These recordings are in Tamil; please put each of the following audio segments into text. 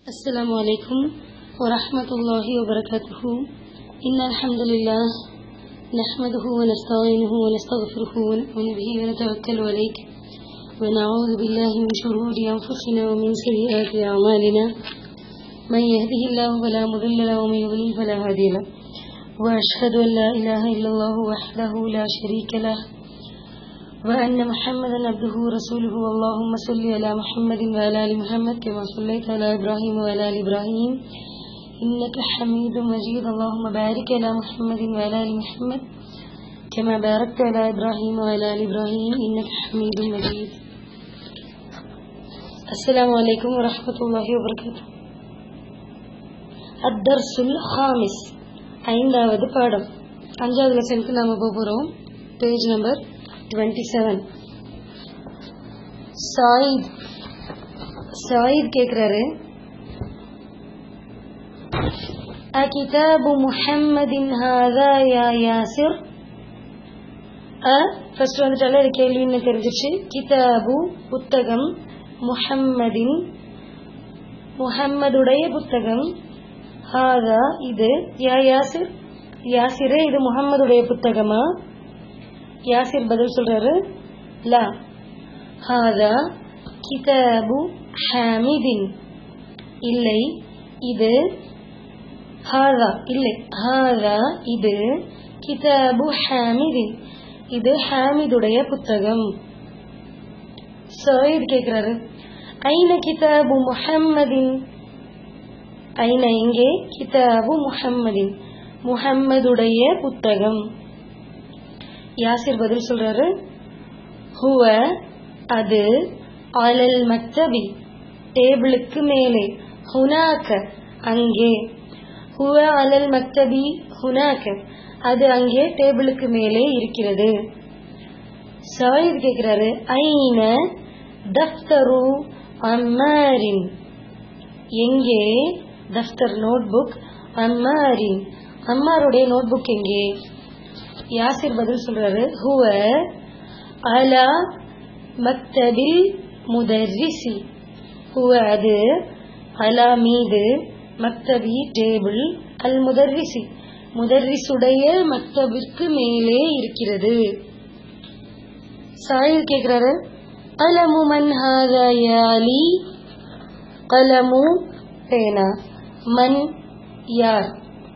السلام عليكم ورحمة الله وبركاته إن الحمد لله نحمده ونستعينه ونستغفره ونؤمن به ونتوكل عليك ونعوذ بالله من شرور أنفسنا ومن سيئات أعمالنا من يهده الله فلا مضل له ومن يضلل فلا هادي له وأشهد أن لا إله إلا الله وحده لا شريك له وأن محمدا عبده ورسوله اللهم صل على محمد وعلى آل محمد كما صليت على إبراهيم وعلى آل إبراهيم إنك حميد مجيد اللهم بارك على محمد وعلى آل محمد كما باركت على إبراهيم وعلى آل إبراهيم إنك حميد مجيد السلام عليكم ورحمة الله وبركاته الدرس الخامس ஐந்தாவது பாடம் அஞ்சாவது லெசனுக்கு நாம போக போகிறோம் page number twenty seven Saeed Saeed கேட்குறாரு அகிதாபு முஹம்மதின் ஹாதா யா யாசிர் அ ஃபர்ஸ்ட் வந்துட்டால இது கேள்வின்னு தெரிஞ்சிச்சு கிதாபு புத்தகம் முஹம்மதின் முஹம்மதுடைய புத்தகம் ஹாதா இது யா யாசிர் யாசிரே இது முஹம்மதுடைய புத்தகமா யாசிர் பதில் சொல்றாரு லா ஹாதா கிதாபு ஹாமிதின் இல்லை இது ஹாதா இல்லை ஹாதா இது கிதாபு ஹாமிதின் இது ஹாமிதுடைய புத்தகம் சாயித் கேட்கிறாரு ஐன கிதாபு முஹம்மதின் ஐன எங்கே கிதாபு முஹம்மதின் முஹம்மதுடைய புத்தகம் யாசிர் பதில் சொல்றாரு ஹுவ அது அலல் மக்தபி டேபிளுக்கு மேலே ஹுனாக்க அங்கே ஹுவ அலல் மக்தபி ஹுனாக்க அது அங்கே டேபிளுக்கு மேலே இருக்கிறது சாயித் கேட்கிறாரு ஐன தஃப்தரு அம்மாரின் எங்கே தஃப்தர் நோட்புக் அம்மாரின் அம்மாருடைய நோட்புக் எங்கே யாசிர் பதில் சொல்றாரு ஹுவ அலா மக்தபில் முதர்ரிசி ஹுவ அது அலா மீது மக்தபி டேபிள் அல் முதர்ரிசி முதர்ரிசுடைய மக்தபிற்கு மேலே இருக்கிறது சாயில் கேக்குறாரு கலமு மன் ஹாதா யாலி கலமு பேனா மன் யார்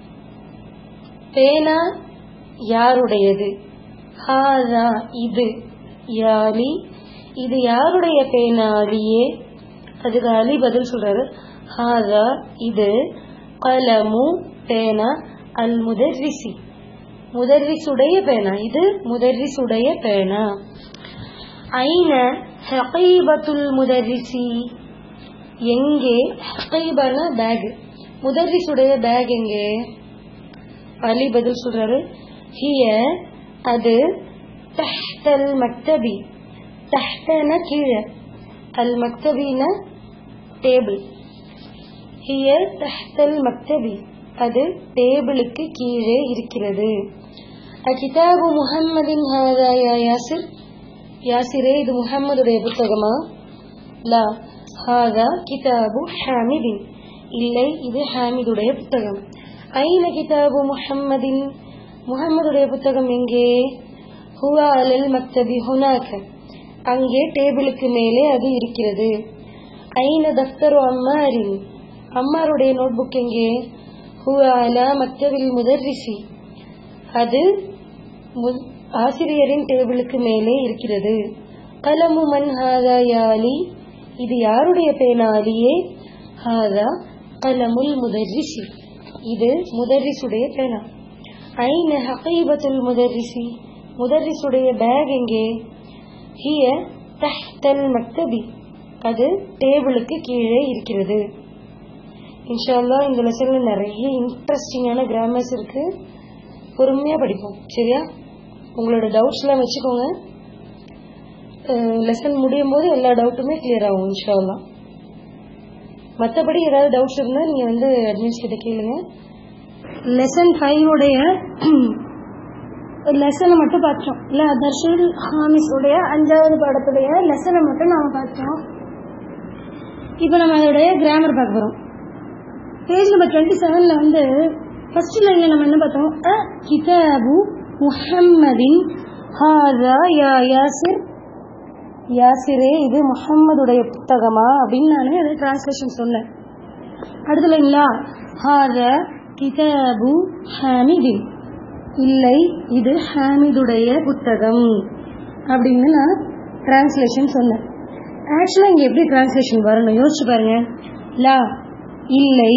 பேனா யாருடையது ஹாதா இது யாலி இது யாருடைய பேனா அலியே அதுக்கு அலி பதில் சொல்றாரு ஹாதா இது கலமு பேனா அல் முதர்ரிசி முதர்ரிசுடைய பேனா இது முதர்ரிசுடைய பேனா ஐன ஹகைபத்துல் முதர்ரிசி எங்கே ஹகைபன பேக் முதர்ரிசுடைய பேக் எங்கே அலி பதில் சொல்றாரு ஹிய அது தஹ்தல் மக்தபி தஹ்தன கீழே அல் மக்தபின டேபிள் ஹிய தஹ்தல் மக்தபி அது டேபிளுக்கு கீழே இருக்கிறது அகிதாபு முஹம்மதின் ஹாதா யா யாசிர் யாசிரே இது முஹம்மதுடைய புத்தகமா லா ஹாதா கிதாபு ஹாமிதின் இல்லை இது ஹாமிதுடைய புத்தகம் ஐன கிதாபு முஹம்மதின் முகம்மதுடைய புத்தகம் எங்கே ஹுவா அலல் மக்தபி ஹுனாக்க அங்கே டேபிளுக்கு மேலே அது இருக்கிறது ஐன தஃப்தரு அம்மாரின் அம்மாருடைய நோட்புக் எங்கே ஹுவா அலா மக்தபில் முதர்ரிசி அது ஆசிரியரின் டேபிளுக்கு மேலே இருக்கிறது கலமு மன் ஹாதா யாலி இது யாருடைய பேனா அலியே ஹாதா கலமுல் முதர்ரிசி இது முதர்ரிசுடைய பேனா ஐன ஹகைபத்துல் முதர்ரிசி முதர்ரிசுடைய பேக் எங்கே ஹிய தஹ்தல் மக்தபி அது டேபிளுக்கு கீழே இருக்கிறது இன்ஷால்லா இந்த லெசன்ல நிறைய இன்ட்ரெஸ்டிங்கான கிராமர்ஸ் இருக்கு பொறுமையா படிப்போம் சரியா உங்களோட டவுட்ஸ்லாம் வச்சுக்கோங்க லெசன் முடியும் போது எல்லா டவுட்டுமே கிளியர் ஆகும் இன்ஷால்லா மற்றபடி ஏதாவது டவுட்ஸ் இருந்தால் நீங்கள் வந்து அட்மின்ஸ் கிட்ட கேளுங்க லெசன் ஃபைவோடைய லெசனை மட்டும் பார்த்தோம் இல்லை தர்ஷன் ஹாமிஸ் உடைய அஞ்சாவது பாடத்துடைய லெசனை மட்டும் நாம் பார்த்தோம் இப்போ நம்ம அதோடைய கிராமர் பார்க்க போகிறோம் பேஜ் நம்பர் டுவெண்ட்டி செவனில் வந்து ஃபர்ஸ்ட் லைனில் நம்ம என்ன பார்த்தோம் அ கிதாபு முஹம்மதின் ஹாதா யா யாசிர் யாசிரே இது முஹம்மதுடைய புத்தகமா அப்படின்னு நான் அதை டிரான்ஸ்லேஷன் சொன்னேன் அடுத்த லைன்லா ஹாத கிதாபு ஹாமிதின் இல்லை இது ஹாமிதுடைய புத்தகம் அப்படின்னு நான் டிரான்ஸ்லேஷன் சொன்னேன் ஆக்சுவலாக இங்கே எப்படி டிரான்ஸ்லேஷன் வரணும் யோசிச்சு பாருங்க லா இல்லை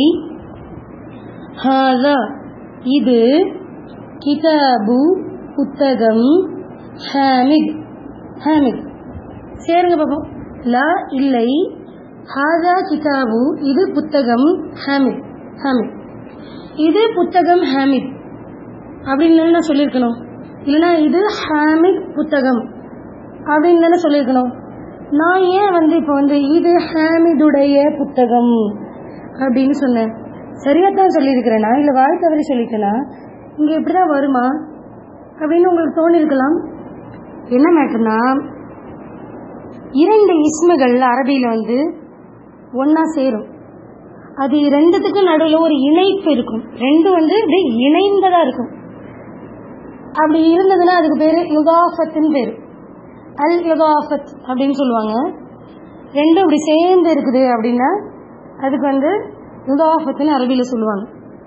ஹாதா இது கிதாபு புத்தகம் ஹாமித் ஹாமித் சேருங்க பாப்போம் லா இல்லை ஹாதா கிதாபு இது புத்தகம் ஹாமித் ஹாமித் இது புத்தகம் ஹாமித் அப்படின்னு தானே நான் சொல்லியிருக்கணும் இல்லைன்னா இது ஹாமித் புத்தகம் அப்படின்னு தானே சொல்லியிருக்கணும் நான் ஏன் வந்து இப்போ வந்து இது ஹாமிதுடைய புத்தகம் அப்படின்னு சொன்னேன் சரியா தான் சொல்லியிருக்கிறேனா இல்லை வாய் தவறி சொல்லிட்டேனா இங்கே இப்படி தான் வருமா அப்படின்னு உங்களுக்கு தோணிருக்கலாம் என்ன மேட்டர்னா இரண்டு இஸ்முகள் அரபியில் வந்து ஒன்றா சேரும் அது ரெண்டுத்துக்கும் நடுவில் ஒரு இணைப்பு இருக்கும் ரெண்டும் வந்து அப்படியே இணைந்ததாக இருக்கும் அப்படி இருந்ததுன்னா அதுக்கு பேர் யுகாஃபத்துன்னு பேர் அல் யுகாஃபத் அப்படின்னு சொல்லுவாங்க ரெண்டும் இப்படி சேர்ந்து இருக்குது அப்படின்னா அதுக்கு வந்து யுகாஃபத்துன்னு அரபியில் சொல்லுவாங்க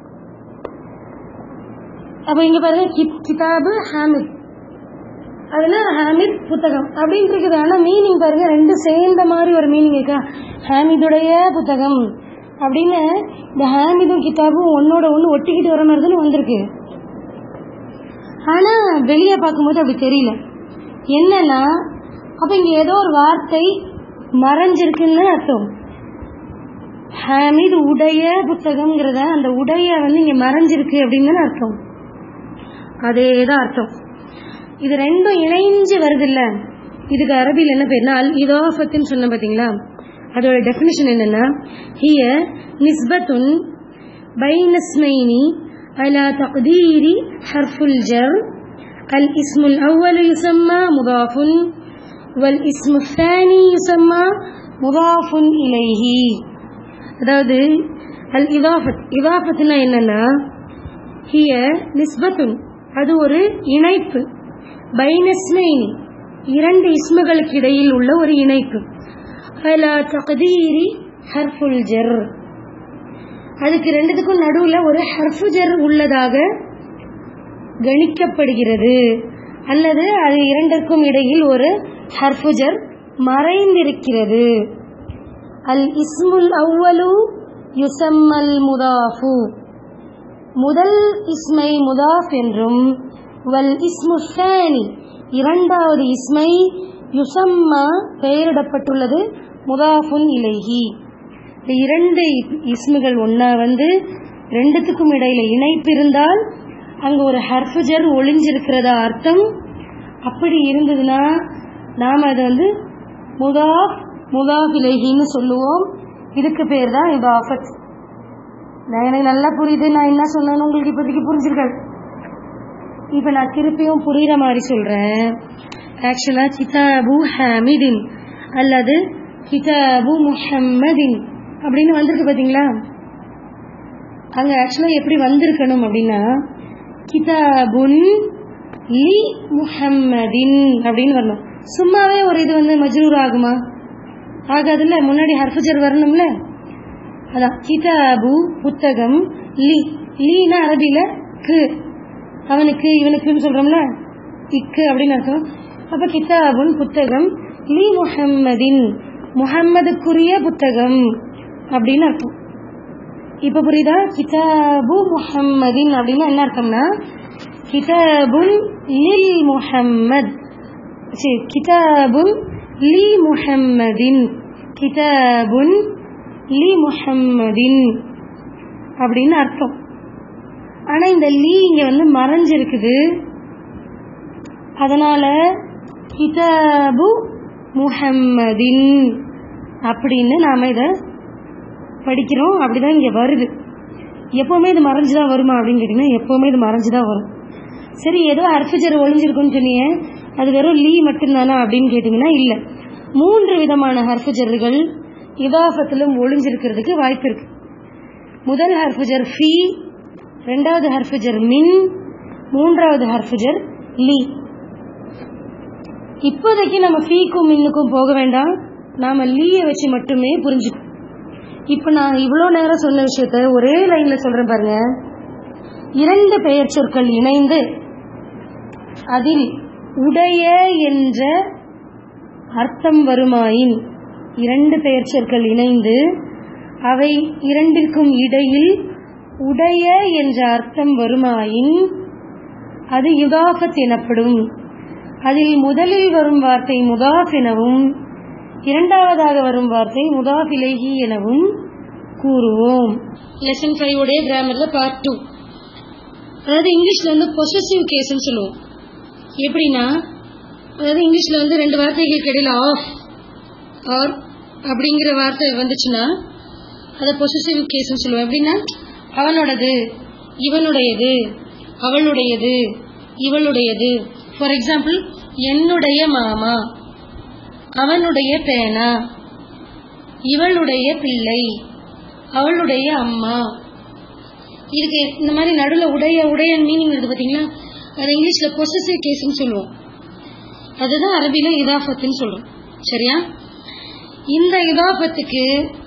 அப்போ இங்கே பாருங்க கித் கிதாபு ஹாமித் அதுனா ஹாமித் புத்தகம் அப்படின்னு இருக்குது ஆனால் மீனிங் பாருங்க ரெண்டும் சேர்ந்த மாதிரி ஒரு மீனிங் இருக்கா ஹாமிதுடைய புத்தகம் அப்படின்னு இந்த ஹாமிதும் கிதாபும் ஒன்னோட ஒன்று ஒட்டிக்கிட்டு வர மாதிரி தானே வந்திருக்கு ஆனால் வெளியே பார்க்கும்போது அப்படி தெரியல என்னன்னா அப்போ இங்கே ஏதோ ஒரு வார்த்தை மறைஞ்சிருக்குன்னு அர்த்தம் ஹாமித் உடைய புத்தகம்ங்கிறத அந்த உடைய வந்து இங்கே மறைஞ்சிருக்கு அப்படின்னு தானே அர்த்தம் அதே தான் அர்த்தம் இது ரெண்டும் இணைஞ்சு வருது இல்ல இதுக்கு அரபியில் என்ன பேர்னா அல் இதாஃபத்துன்னு சொன்ன பார்த்தீங்களா அதோட டெஃபினிஷன் என்னன்னா ஹிய நிஸ்பத்துன் பைனஸ்மைனி على تقدير حرف الجر الاسم الأول يسمى مضاف والاسم الثاني يسمى مضاف إليه அதாவது அல் இதாஃபத் இதாஃபத்னா என்னன்னா ஹிய நிஸ்பத்துன் அது ஒரு இணைப்பு பைனஸ்மைனி இரண்டு இஸ்முகளுக்கு இடையில் உள்ள ஒரு இணைப்பு அலா தகதீரி ஹர்ஃபுல் ஜர் அதுக்கு ரெண்டுத்துக்கும் நடுவில் ஒரு ஹர்ஃபு ஜர் உள்ளதாக கணிக்கப்படுகிறது அல்லது அது இரண்டிற்கும் இடையில் ஒரு ஹர்ஃபு ஜர் மறைந்திருக்கிறது அல் இஸ்முல் அவ்வலு யுசம்மல் முதாஃபு முதல் இஸ்மை முதாஃப் என்றும் வல் இஸ்மு ஃபேனி இரண்டாவது இஸ்மை யுசம்மா பெயரிடப்பட்டுள்ளது முதாஃபுன் இலைஹி இந்த இரண்டு இஸ்முகள் ஒன்றா வந்து ரெண்டுத்துக்கும் இடையில இணைப்பு இருந்தால் அங்கே ஒரு ஹர்ஃபுஜர் ஒளிஞ்சிருக்கிறதா அர்த்தம் அப்படி இருந்ததுன்னா நாம் அதை வந்து முதாஃப் முதாஃப் இலைஹின்னு சொல்லுவோம் இதுக்கு பேர் தான் இதாஃபத் நான் எனக்கு நல்லா புரியுது நான் என்ன சொன்னேன்னு உங்களுக்கு இப்போதைக்கு புரிஞ்சிருக்காது இப்போ நான் திருப்பியும் புரியுற மாதிரி சொல்கிறேன் ஆக்சுவலாக கிதாபு ஹாமிதின் அல்லது கிதாபு முஹம்மதின் அப்படின்னு வந்திருக்கு பார்த்தீங்களா அங்கே ஆக்சுவலாக எப்படி வந்திருக்கணும் அப்படின்னா கிதாபுன் லி முஹம்மதின் அப்படின்னு வரணும் சும்மாவே ஒரு இது வந்து மஜ்ரூர் ஆகுமா ஆகாதுல்ல முன்னாடி ஹர்ஃபஜர் வரணும்ல அதான் கிதாபு புத்தகம் லி லீனா அரபியில கு அவனுக்கு இவனுக்குன்னு சொல்றோம்ல இக்கு அப்படின்னு அர்த்தம் அப்ப கிதாபுன் புத்தகம் லி முஹம்மதின் முஹம்மதுக்குரிய புத்தகம் அப்படின்னு அர்த்தம் இப்ப புரியுதா கிதாபு முஹம்மதின் அப்படின்னு என்ன அர்த்தம்னா கிதாபுன் லில் முஹம்மத் சரி கிதாபுன் லி முஹம்மதின் கிதாபுன் லி முஹம்மதின் அப்படின்னு அர்த்தம் ஆனா இந்த லீ இங்க வந்து மறைஞ்சிருக்குது அதனால கிதாபு முஹம்மதின் அப்படின்னு நாம இத படிக்கிறோம் அப்படிதான் இங்க வருது எப்பவுமே இது மறைஞ்சுதான் வருமா அப்படின்னு கேட்டீங்கன்னா எப்பவுமே இது மறைஞ்சுதான் வரும் சரி ஏதோ அர்ஃபிஜர் ஒளிஞ்சிருக்குன்னு சொன்னீங்க அது வெறும் லீ மட்டும்தானா அப்படின்னு கேட்டீங்கன்னா இல்ல மூன்று விதமான ஹர்ஃபிஜர்கள் இதாஃபத்திலும் ஒளிஞ்சிருக்கிறதுக்கு வாய்ப்பு இருக்கு முதல் ஹர்ஃபுஜர் ஃபி ரெண்டாவது ஹர்ஃபுஜர் மின் மூன்றாவது ஹர்ஃபுஜர் லி இப்போதைக்கு நம்ம ஃபீக்கும் மின்னுக்கும் போக வேண்டாம் நாம லீயை வச்சு மட்டுமே புரிஞ்சுக்கணும் இப்போ நான் இவ்வளோ நேரம் சொன்ன விஷயத்த ஒரே லைன்ல சொல்றேன் பாருங்க இரண்டு பெயர் சொற்கள் இணைந்து அதில் உடைய என்ற அர்த்தம் வருமாயின் இரண்டு பெயர் சொற்கள் இணைந்து அவை இரண்டிற்கும் இடையில் உடைய என்ற அர்த்தம் வருமாயின் அது யுதாஃபத் எனப்படும் அதில் முதலில் வரும் வார்த்தை முதாஃப் எனவும் இரண்டாவதாக வரும் வார்த்தை முதாஃபிலேஹி எனவும் கூறுவோம் லெசன் ஃபைவ் உடைய கிராமர்ல பார்ட் டூ அதாவது இங்கிலீஷ்ல வந்து பொசசிவ் கேஸ்ன்னு சொல்லுவோம் எப்படின்னா அதாவது இங்கிலீஷ்ல வந்து ரெண்டு வார்த்தைகளுக்கு இடையில ஆஃப் ஆர் அப்படிங்கிற வார்த்தை வந்துச்சுன்னா அதை பொசசிவ் கேஸ்ன்னு சொல்லுவோம் எப்படின்னா அவனோடது இவனுடையது அவளுடையது இவளுடையது ஃபார் எக்ஸாம்பிள் என்னுடைய மாமா அவனுடைய பேனா இவளுடைய பிள்ளை அவளுடைய அம்மா இதுக்கு இந்த மாதிரி நடுவில் உடைய உடைய மீனிங் இருக்கு பார்த்தீங்களா அது இங்கிலீஷ்ல பொசசிவ் கேஸ்ன்னு சொல்லுவோம் அதுதான் அரபில இதாஃபத்துன்னு சொல்றோம் சரியா இந்த இதாஃபத்துக்கு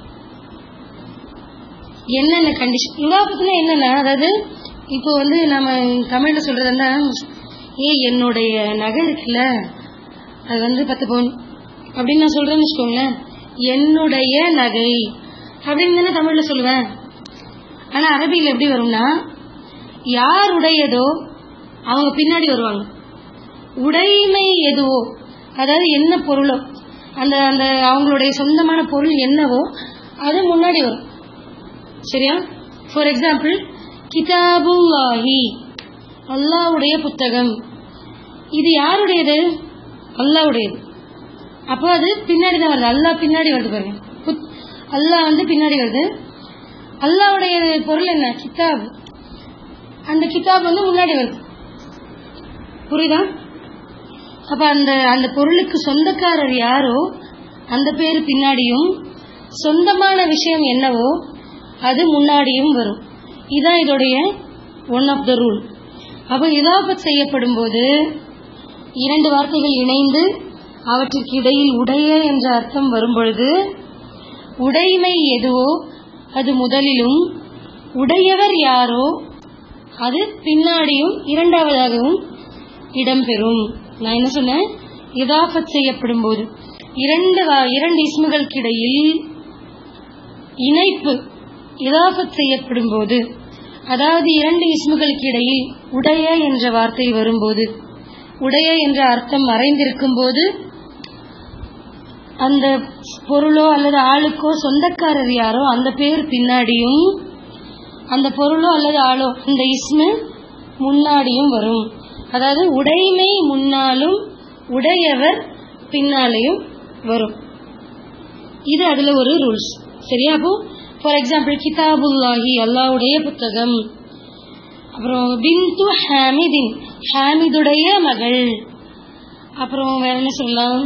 என்னென்ன கண்டிஷன் இதாஃபத்துனா என்னன்னா அதாவது இப்போ வந்து நம்ம தமிழ்ல சொல்றதுன்னா ஏ என்னுடைய நகை இருக்குல்ல அது வந்து பத்து பவுன் அப்படின்னு நான் சொல்றேன்னு வச்சுக்கோங்களேன் என்னுடைய நகை அப்படின்னு தானே தமிழ்ல சொல்லுவேன் ஆனா அரபியில் எப்படி வரும்னா யாருடையதோ அவங்க பின்னாடி வருவாங்க உடைமை எதுவோ அதாவது என்ன பொருளோ அந்த அந்த அவங்களுடைய சொந்தமான பொருள் என்னவோ அது முன்னாடி வரும் சரியா ஃபார் எக்ஸாம்பிள் கிதாபுல்லாஹி அல்லாவுடைய புத்தகம் இது யாருடையது அல்லாவுடையது அப்போ அது பின்னாடி தான் வருது அல்லாஹ் பின்னாடி வருது பாருங்க புத்- அல்லாஹ் வந்து பின்னாடி வருது அல்லாவுடைய பொருள் என்ன கிதாப் அந்த கிதாப் வந்து முன்னாடி வருது புரியுதா அப்ப அந்த அந்த பொருளுக்கு சொந்தக்காரர் யாரோ அந்த பேர் பின்னாடியும் சொந்தமான விஷயம் என்னவோ அது முன்னாடியும் வரும் இதான் இதோடைய ஒன் ஆஃப் த ரூல் அப்ப இதாபத் செய்யப்படும் போது இரண்டு வார்த்தைகள் இணைந்து அவற்றிற்கு இடையில் உடைய என்ற அர்த்தம் வரும் பொழுது உடைமை எதுவோ அது முதலிலும் உடையவர் யாரோ அது பின்னாடியும் இரண்டாவதாகவும் இடம்பெறும் நான் என்ன சொன்னேன் இதாஃபத் செய்யப்படும் போது இரண்டு வா- இரண்டு இஸ்முகளுக்கு இடையில் இணைப்பு இதாஃபத் செய்யப்படும் போது அதாவது இரண்டு இஸ்முகளுக்கு இடையில் உடைய என்ற வார்த்தை வரும்போது உடைய என்ற அர்த்தம் மறைந்திருக்கும் போது அந்த பொருளோ அல்லது ஆளுக்கோ சொந்தக்காரர் யாரோ அந்த பேர் பின்னாடியும் அந்த பொருளோ அல்லது ஆளோ அந்த இஸ்மு முன்னாடியும் வரும் அதாவது உடைமை முன்னாலும் உடையவர் பின்னாலேயும் வரும் இது அதுல ஒரு ரூல்ஸ் சரியா அப்போ ஃபார் எக்ஸாம்பிள் கிதாபுல்லாஹி அல்லாஹ்வுடைய புத்தகம் அப்புறம் பிந்து ஹாமிதின் ஹாமிதுடைய மகள் அப்புறம் வேற என்ன சொல்லலாம்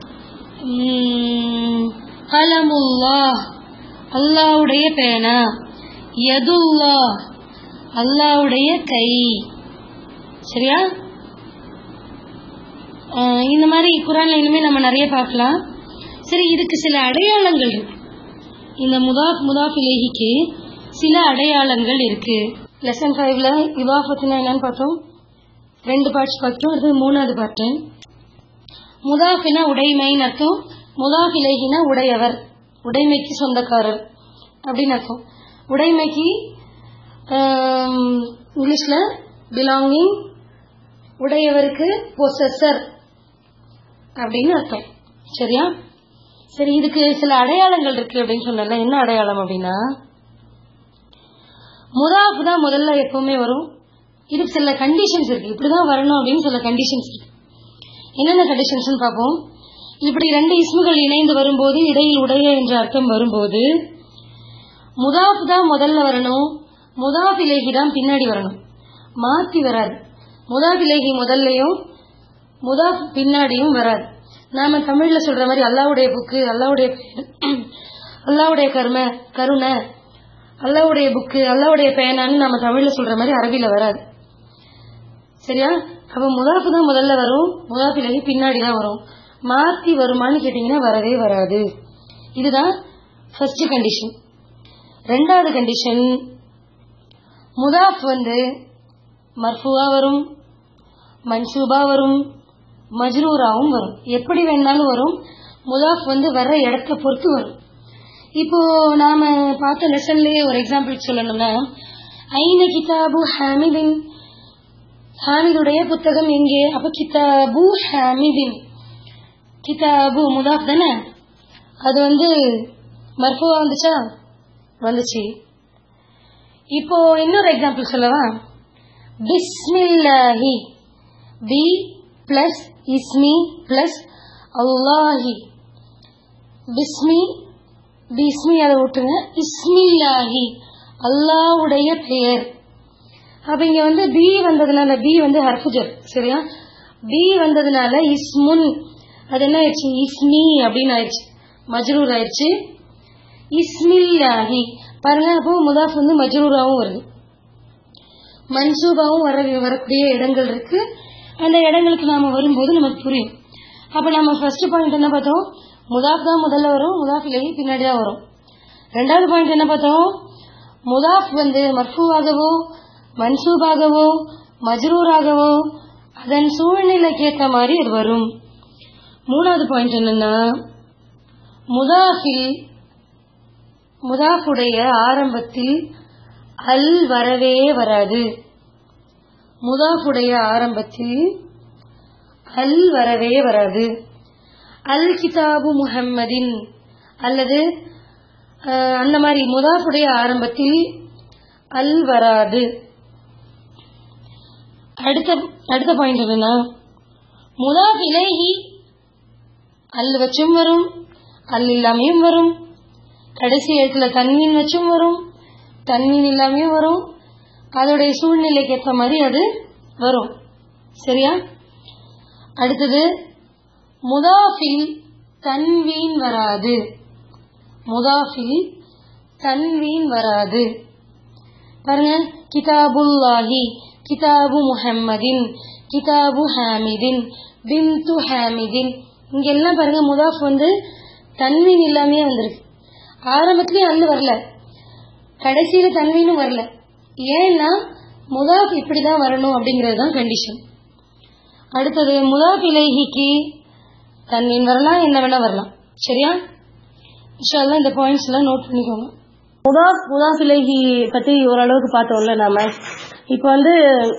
உம், கலமுல்லாஹ் அல்லாஹ்வுடைய பேனா யதுல்லாஹ் அல்லாஹ்வுடைய கை சரியா ஆஹ் இந்த மாதிரி குரான்ல இனிமே நம்ம நிறைய பார்க்கலாம் சரி இதுக்கு சில அடையாளங்கள் இருக்கு இந்த முதாஃப் முதாஃப் இலேஹிக்கு சில அடையாளங்கள் இருக்கு லெசன் ஃபைவ்ல இவாஃபத்துனா என்னன்னு பார்த்தோம் ரெண்டு பார்ட்ஸ் பார்த்தோம் அது மூணாவது பார்ட்டு முதாஃபினா உடைமைன்னு அர்த்தம் முதாஃப் இலேஹினா உடையவர் உடைமைக்கு சொந்தக்காரர் அப்படின்னு அர்த்தம் உடைமைக்கு ஆம், இங்கிலீஷ்ல பிலாங்கிங் உடையவருக்கு பொசஸர் அப்படின்னு அர்த்தம் சரியா சரி இதுக்கு சில அடையாளங்கள் இருக்கு அப்படின்னு சொன்னல என்ன அடையாளம் அப்படின்னா முதாஃப் தான் முதல்ல எப்பவுமே வரும் இதுக்கு சில கண்டிஷன்ஸ் இருக்கு இப்படிதான் வரணும் அப்படின்னு சில கண்டிஷன்ஸ் இருக்கு என்னென்ன கண்டிஷன்ஸ் பார்ப்போம் இப்படி ரெண்டு இஸ்முகள் இணைந்து வரும்போது இடையில் உடைய என்ற அர்த்தம் வரும்போது முதாஃப் தான் முதல்ல வரணும் முதாஃப் இலேஹி தான் பின்னாடி வரணும் மாத்தி வராது முதாஃப் இலேஹி முதல்லையும் முதாஃப் பின்னாடியும் வராது நாம தமிழ்ல சொல்ற மாதிரி அல்லாவுடைய புக்கு அல்லாவுடைய பேர் அல்லாவுடைய கருமை கருணை அல்லாவுடைய புக்கு அல்லாவுடைய பேனான்னு நம்ம தமிழ்ல சொல்ற மாதிரி அரபில வராது சரியா அப்ப முதாஃபு தான் முதல்ல வரும் முதாஃப் இலகி பின்னாடி தான் வரும் மாத்தி வருமான்னு கேட்டீங்கன்னா வரவே வராது இதுதான் ஃபர்ஸ்ட் கண்டிஷன் ரெண்டாவது கண்டிஷன் முதாஃப் வந்து மர்ஃபுவா வரும் மன்சூபா வரும் மஜ்ரூராவும் வரும் எப்படி வேணாலும் வரும் முதாஃப் வந்து வர்ற இடத்த பொறுத்து வரும் இப்போ நாம பார்த்த லெசன்லயே ஒரு எக்ஸாம்பிள் சொல்லணும்னா ஐன கிதாபு ஹாமிதின் ஹாமிதுடைய புத்தகம் எங்கே அப்ப கிதாபு ஹாமிதின் கிதாபு முதாஃப் தானே அது வந்து மர்ஃபுவா வந்துச்சா வந்துச்சு இப்போ இன்னொரு எக்ஸாம்பிள் சொல்லவா பிஸ்மில்லாஹி பி பிளஸ் இஸ்மி பிளஸ் அல்லாஹி பிஸ்மி பிஸ்மி அதை விட்டுருங்க இஸ்மில்லாஹி அல்லாவுடைய பெயர் அப்ப இங்க வந்து பி வந்ததுனால பி வந்து ஹர்ஃபுஜர் சரியா பி வந்ததுனால இஸ்முன் அது என்ன ஆயிடுச்சு இஸ்மி அப்படின்னு ஆயிடுச்சு மஜ்ரூர் ஆயிடுச்சு இஸ்மில்லாஹி பாருங்க அப்போ முதாஃப் வந்து மஜ்ரூராவும் வருது மன்சூபாவும் வர வரக்கூடிய இடங்கள் இருக்கு அந்த இடங்களுக்கு நாம வரும்போது நமக்கு புரியும் அப்ப நம்ம ஃபர்ஸ்ட் பாயிண்ட் என்ன பார்த்தோம் முதாஃப் தான் முதல்ல வரும் முதாஃப் இலகி பின்னாடி தான் வரும் ரெண்டாவது பாயிண்ட் என்ன பார்த்தோம் முதாஃப் வந்து மர்ஃபூவாகவோ மன்சூபாகவோ மஜ்ரூராகவோ அதன் சூழ்நிலைக்கு ஏற்ற மாதிரி அது வரும் மூணாவது பாயிண்ட் என்னன்னா முதாஃபில் முதாஃபுடைய ஆரம்பத்தில் அல் வரவே வராது முதாஃபுடைய ஆரம்பத்தில் அல் வரவே வராது அல் கிதாபு முஹம்மதின் அல்லது அஹ், அந்த மாதிரி முதாஃபுடைய ஆரம்பத்தில் அல் வராது அடுத்த அடுத்த பாயிண்ட் என்னன்னா முதாஃப் இலேஹி அல் வச்சும் வரும் அல் இல்லாமையும் வரும் கடைசி எழுத்துல தன்மீன் வச்சும் வரும் தன்மீன் இல்லாமையும் வரும் அதோடைய சூழ்நிலைக்கு ஏற்ற மாதிரி அது வரும் சரியா அடுத்தது முதாஃபில் தன்வீன் வராது முதாஃபில் தன்வீன் வராது பாருங்க கிதாபுல்லாஹி கிதாபு முஹம்மதின் கிதாபு ஹாமிதின் பின்து ஹாமிதின் இங்க எல்லாம் பாருங்க முதாஃப் வந்து தன்வீன் இல்லாமே வந்திருக்கு ஆரம்பத்திலயும் அல்லு வரல கடைசியில தன்வீனும் வரல ஏன்னா முதாஃப் இப்படிதான் வரணும் அப்படிங்கிறது தான் கண்டிஷன் அடுத்தது முதாஃப் இலைஹிக்கு தன்வீன் வரலாம் என்ன வேணா வரலாம் சரியா இன்ஷால்லா இந்த பாயிண்ட்ஸ் எல்லாம் நோட் பண்ணிக்கோங்க முதாஃப் முதாஃப் இலைஹி பத்தி ஓரளவுக்கு பார்த்தோம்ல நாம இப்போ வந்து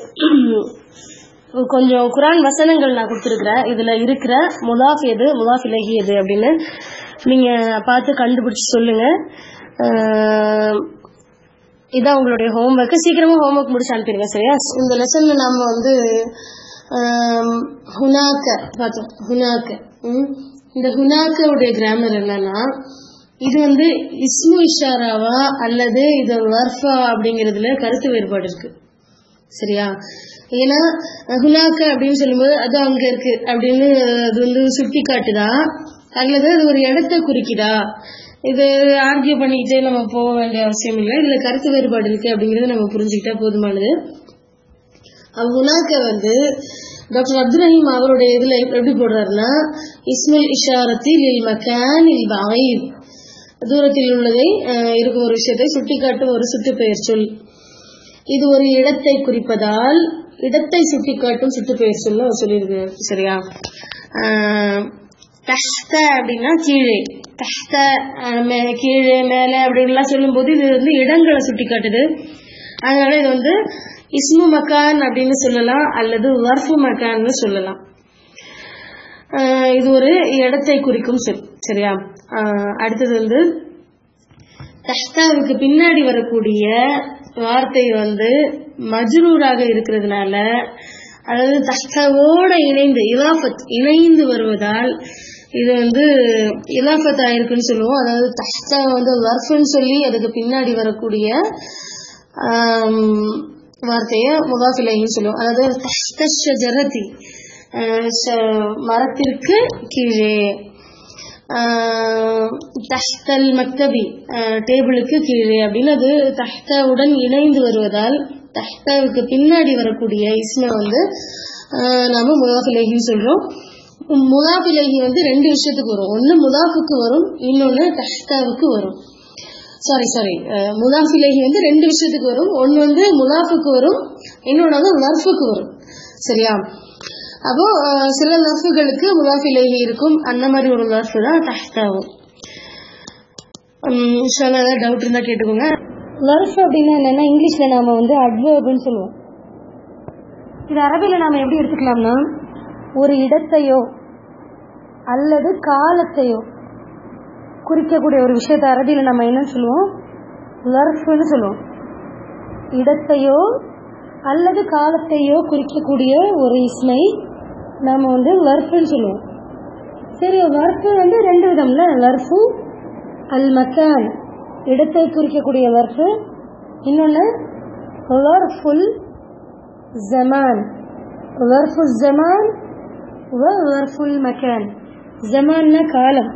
கொஞ்சம் குரான் வசனங்கள் நான் கொடுத்துருக்குறேன் இதுல இருக்கிற முதாஃப் எது முதாஃப் இலகி எது அப்படின்னு நீங்க பார்த்து கண்டுபிடிச்சு சொல்லுங்க அஹ், இதான் உங்களுடைய ஹோம்ஒர்க் சீக்கிரமா ஹோம்ஒர்க் முடிச்சு அனுப்பிடுங்க சரியா இந்த லெசன்ல நாம வந்து ஆம், ஹுனாக்க பார்த்தோம் ஹுனாக்க ம். இந்த ஹுனாக்கவுடைய கிராமர் என்னன்னா இது வந்து இஸ்மு இஷாராவா அல்லது இது வர்ஃபா அப்படிங்கறதுல கருத்து வேறுபாடு இருக்கு சரியா ஏன்னா ஹுனாக்க அப்படின்னு சொல்லும்போது அது அங்க இருக்கு அப்படின்னு அது வந்து சுட்டி காட்டுதா அல்லது அது ஒரு இடத்தை குறிக்குதா இது ஆர்கியூ பண்ணிக்கிட்டே நம்ம போக வேண்டிய அவசியம் இல்லை இதுல கருத்து வேறுபாடு இருக்கு அப்படிங்கறத நம்ம புரிஞ்சுக்கிட்டா போதுமானது ஹுனாக்க வந்து டாக்டர் அப்துல் ரஹீம் அவருடைய இதுல எப்படி போடுறாருன்னா இஸ்முல் இஷாரத்தி லில் மக்கான் இல் பாயித் தூரத்தில் உள்ளதை அஹ், இருக்கும் ஒரு விஷயத்தை சுட்டிக்காட்டும் ஒரு சுட்டு பெயர் சொல் இது ஒரு இடத்தை குறிப்பதால் இடத்தை சுட்டிக்காட்டும் சுட்டு பெயர் சொல்ல அவர் சொல்லியிருக்காரு சரியா ஆஹ், தஹ்த அப்படின்னா கீழே தஹ்த ஆஹ், மே- கீழே மேலே அப்படின்லாம் சொல்லும்போது இது வந்து இடங்களை சுட்டிக்காட்டுது அதனால இது வந்து இஸ்மு மக்கான் அப்படின்னு சொல்லலாம் அல்லது வர்ஃபு மக்கான்னு சொல்லலாம் ஆஹ், இது ஒரு இடத்தை குறிக்கும் சொல் சரியா ஆஹ், அடுத்தது வந்து தஹ்தாவுக்கு பின்னாடி வரக்கூடிய வார்த்தை வந்து மஜ்ரூராக இருக்கிறதுனால அதாவது தஹ்தாவோட இணைந்து இலாஃபத் இணைந்து வருவதால் இது வந்து இலாஃபத் ஆயிருக்குன்னு சொல்லுவோம் அதாவது தஹ்தா வந்து வர்ஃப்னு சொல்லி அதுக்கு பின்னாடி வரக்கூடிய ஆம், வார்த்தைய முதாஃபிலைன்னு சொல்லுவோம் அதாவது தஹ்த ஷஜரதி அஹ், ச- மரத்திற்கு கீழே தஹ்தல் மக்தபி டேபிளுக்கு கீழே அப்படின்னு அது தஹ்தாவுடன் இணைந்து வருவதால் தஹ்தாவுக்கு பின்னாடி வரக்கூடிய இஸ்மை வந்து ஆஹ் நாம முதாஃபிலேகின்னு சொல்றோம் முதாஃபிலேகி வந்து ரெண்டு விஷயத்துக்கு வரும் ஒன்று முதாஃபுக்கு வரும் இன்னொன்று தஹ்தாவுக்கு வரும் சாரி சாரி முதாஃபிலேகி வந்து ரெண்டு விஷயத்துக்கு வரும் ஒன்று வந்து முதாஃபுக்கு வரும் இன்னொன்று வந்து லர்ஃபுக்கு வரும் சரியா அப்போ அஹ், சில லர்ஃபுகளுக்கு முதாஃபிலேகி இருக்கும் அந்த மாதிரி ஒரு லர்ஃபு தான் தஹ்தாவும் இன்ஷால்லா ஏதாவது டவுட் இருந்தால் கேட்டுக்கோங்க லர்ஃப் அப்படின்னா என்னன்னா இங்கிலீஷில் நாம வந்து அட்வர்ப்னு சொல்லுவோம் இது அரபியில் நாம எப்படி எடுத்துக்கலாம்னா ஒரு இடத்தையோ அல்லது காலத்தையோ குறிக்கக்கூடிய ஒரு விஷயத்தை அரபியில் நம்ம என்னன்னு சொல்லுவோம் லர்ஃப்னு சொல்லுவோம் இடத்தையோ அல்லது காலத்தையோ குறிக்கக்கூடிய ஒரு இஸ்மை நாம வந்து லர்ஃப்னு சொல்லுவோம் சரி லர்ஃபு வந்து ரெண்டு விதம்ல லர்ஃபு அல் மக்கான் இடத்தை குறிக்கக்கூடிய லர்ஃபு இன்னொன்று லர்ஃபுல் ஜமான் லர்ஃபு ஜமான் லர்ஃபுல் மக்கான் ஜமான்னா காலம்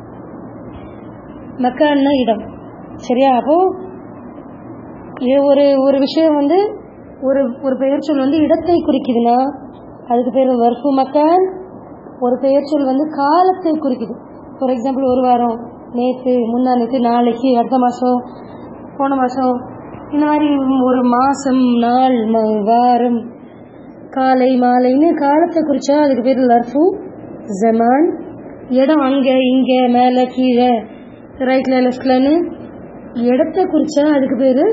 மக்கான்னா இடம் சரியா அப்போ இது ஒரு ஒரு விஷயம் வந்து ஒரு ஒரு பெயர்ச்சொல் வந்து இடத்தை குறிக்குதுன்னா அதுக்கு பேர் வர்ஃபு மக்கான் ஒரு பெயர்ச்சொல் வந்து காலத்தை குறிக்குது ஃபார் எக்ஸாம்பிள் ஒரு வாரம் நேற்று முந்தா நேற்று நாளைக்கு அடுத்த மாதம் போன மாதம் இந்த மாதிரி ஒரு மாதம் நாள் ம- வாரம் காலை மாலைன்னு காலத்தை குறிச்சா அதுக்கு பேர் லர்ஃபு ஜமான் இடம் அங்கே இங்கே மேலே கீழே ரைட்ல லெஃப்ட்லன்னு இடத்த குறிச்சா அதுக்கு பேர்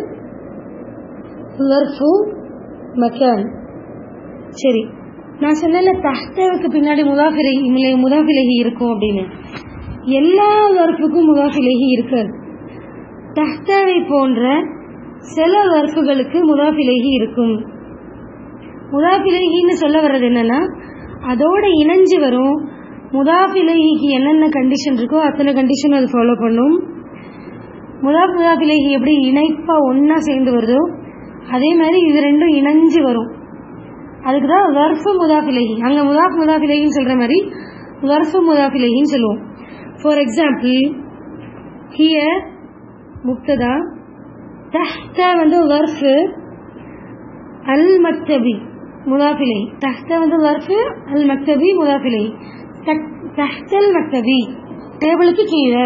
லர்ஃபு மக்கான் சரி நான் சொன்னேன்ல தஹ்தாவுக்கு பின்னாடி முதாஃபிலை முதாஃபிலகி இருக்கும் அப்படின்னு எல்லா வர்ஃபுக்கும் முதாஃபிலகி இருக்காது தஹ்தாவை போன்ற சில வர்ஃபுகளுக்கு முதாஃபிலகி இருக்கும் முதாஃபிலகின்னு சொல்ல வர்றது என்னன்னா அதோட இணைஞ்சு வரும் முதாஃபிலகிக்கு என்னென்ன கண்டிஷன் இருக்கோ அத்தனை கண்டிஷன் அது ஃபாலோ பண்ணும் முதாஃப் முதாஃபிலகி எப்படி இணைப்பா ஒண்ணா சேர்ந்து வருதோ அதே மாதிரி இது ரெண்டும் இணைஞ்சு வரும் அதுக்கு தான் வர்ஃபு முதாஃபிலகி அங்க முதாஃப் முதாஃபிலகின்னு சொல்ற மாதிரி வர்ஃபு முதாஃபிலகின்னு சொல்லுவோம் ஃபார் எக்ஸாம்பிள் ஹியர் முக்ததா தஹ்த வந்து வர்ஃபு அல் மக்தபி முதாஃபிலை தஹ்த வந்து வர்ஃபு அல் மக்தபி முதாஃபிலை தஹ்தல் மக்தபி டேபிளுக்கு கீழே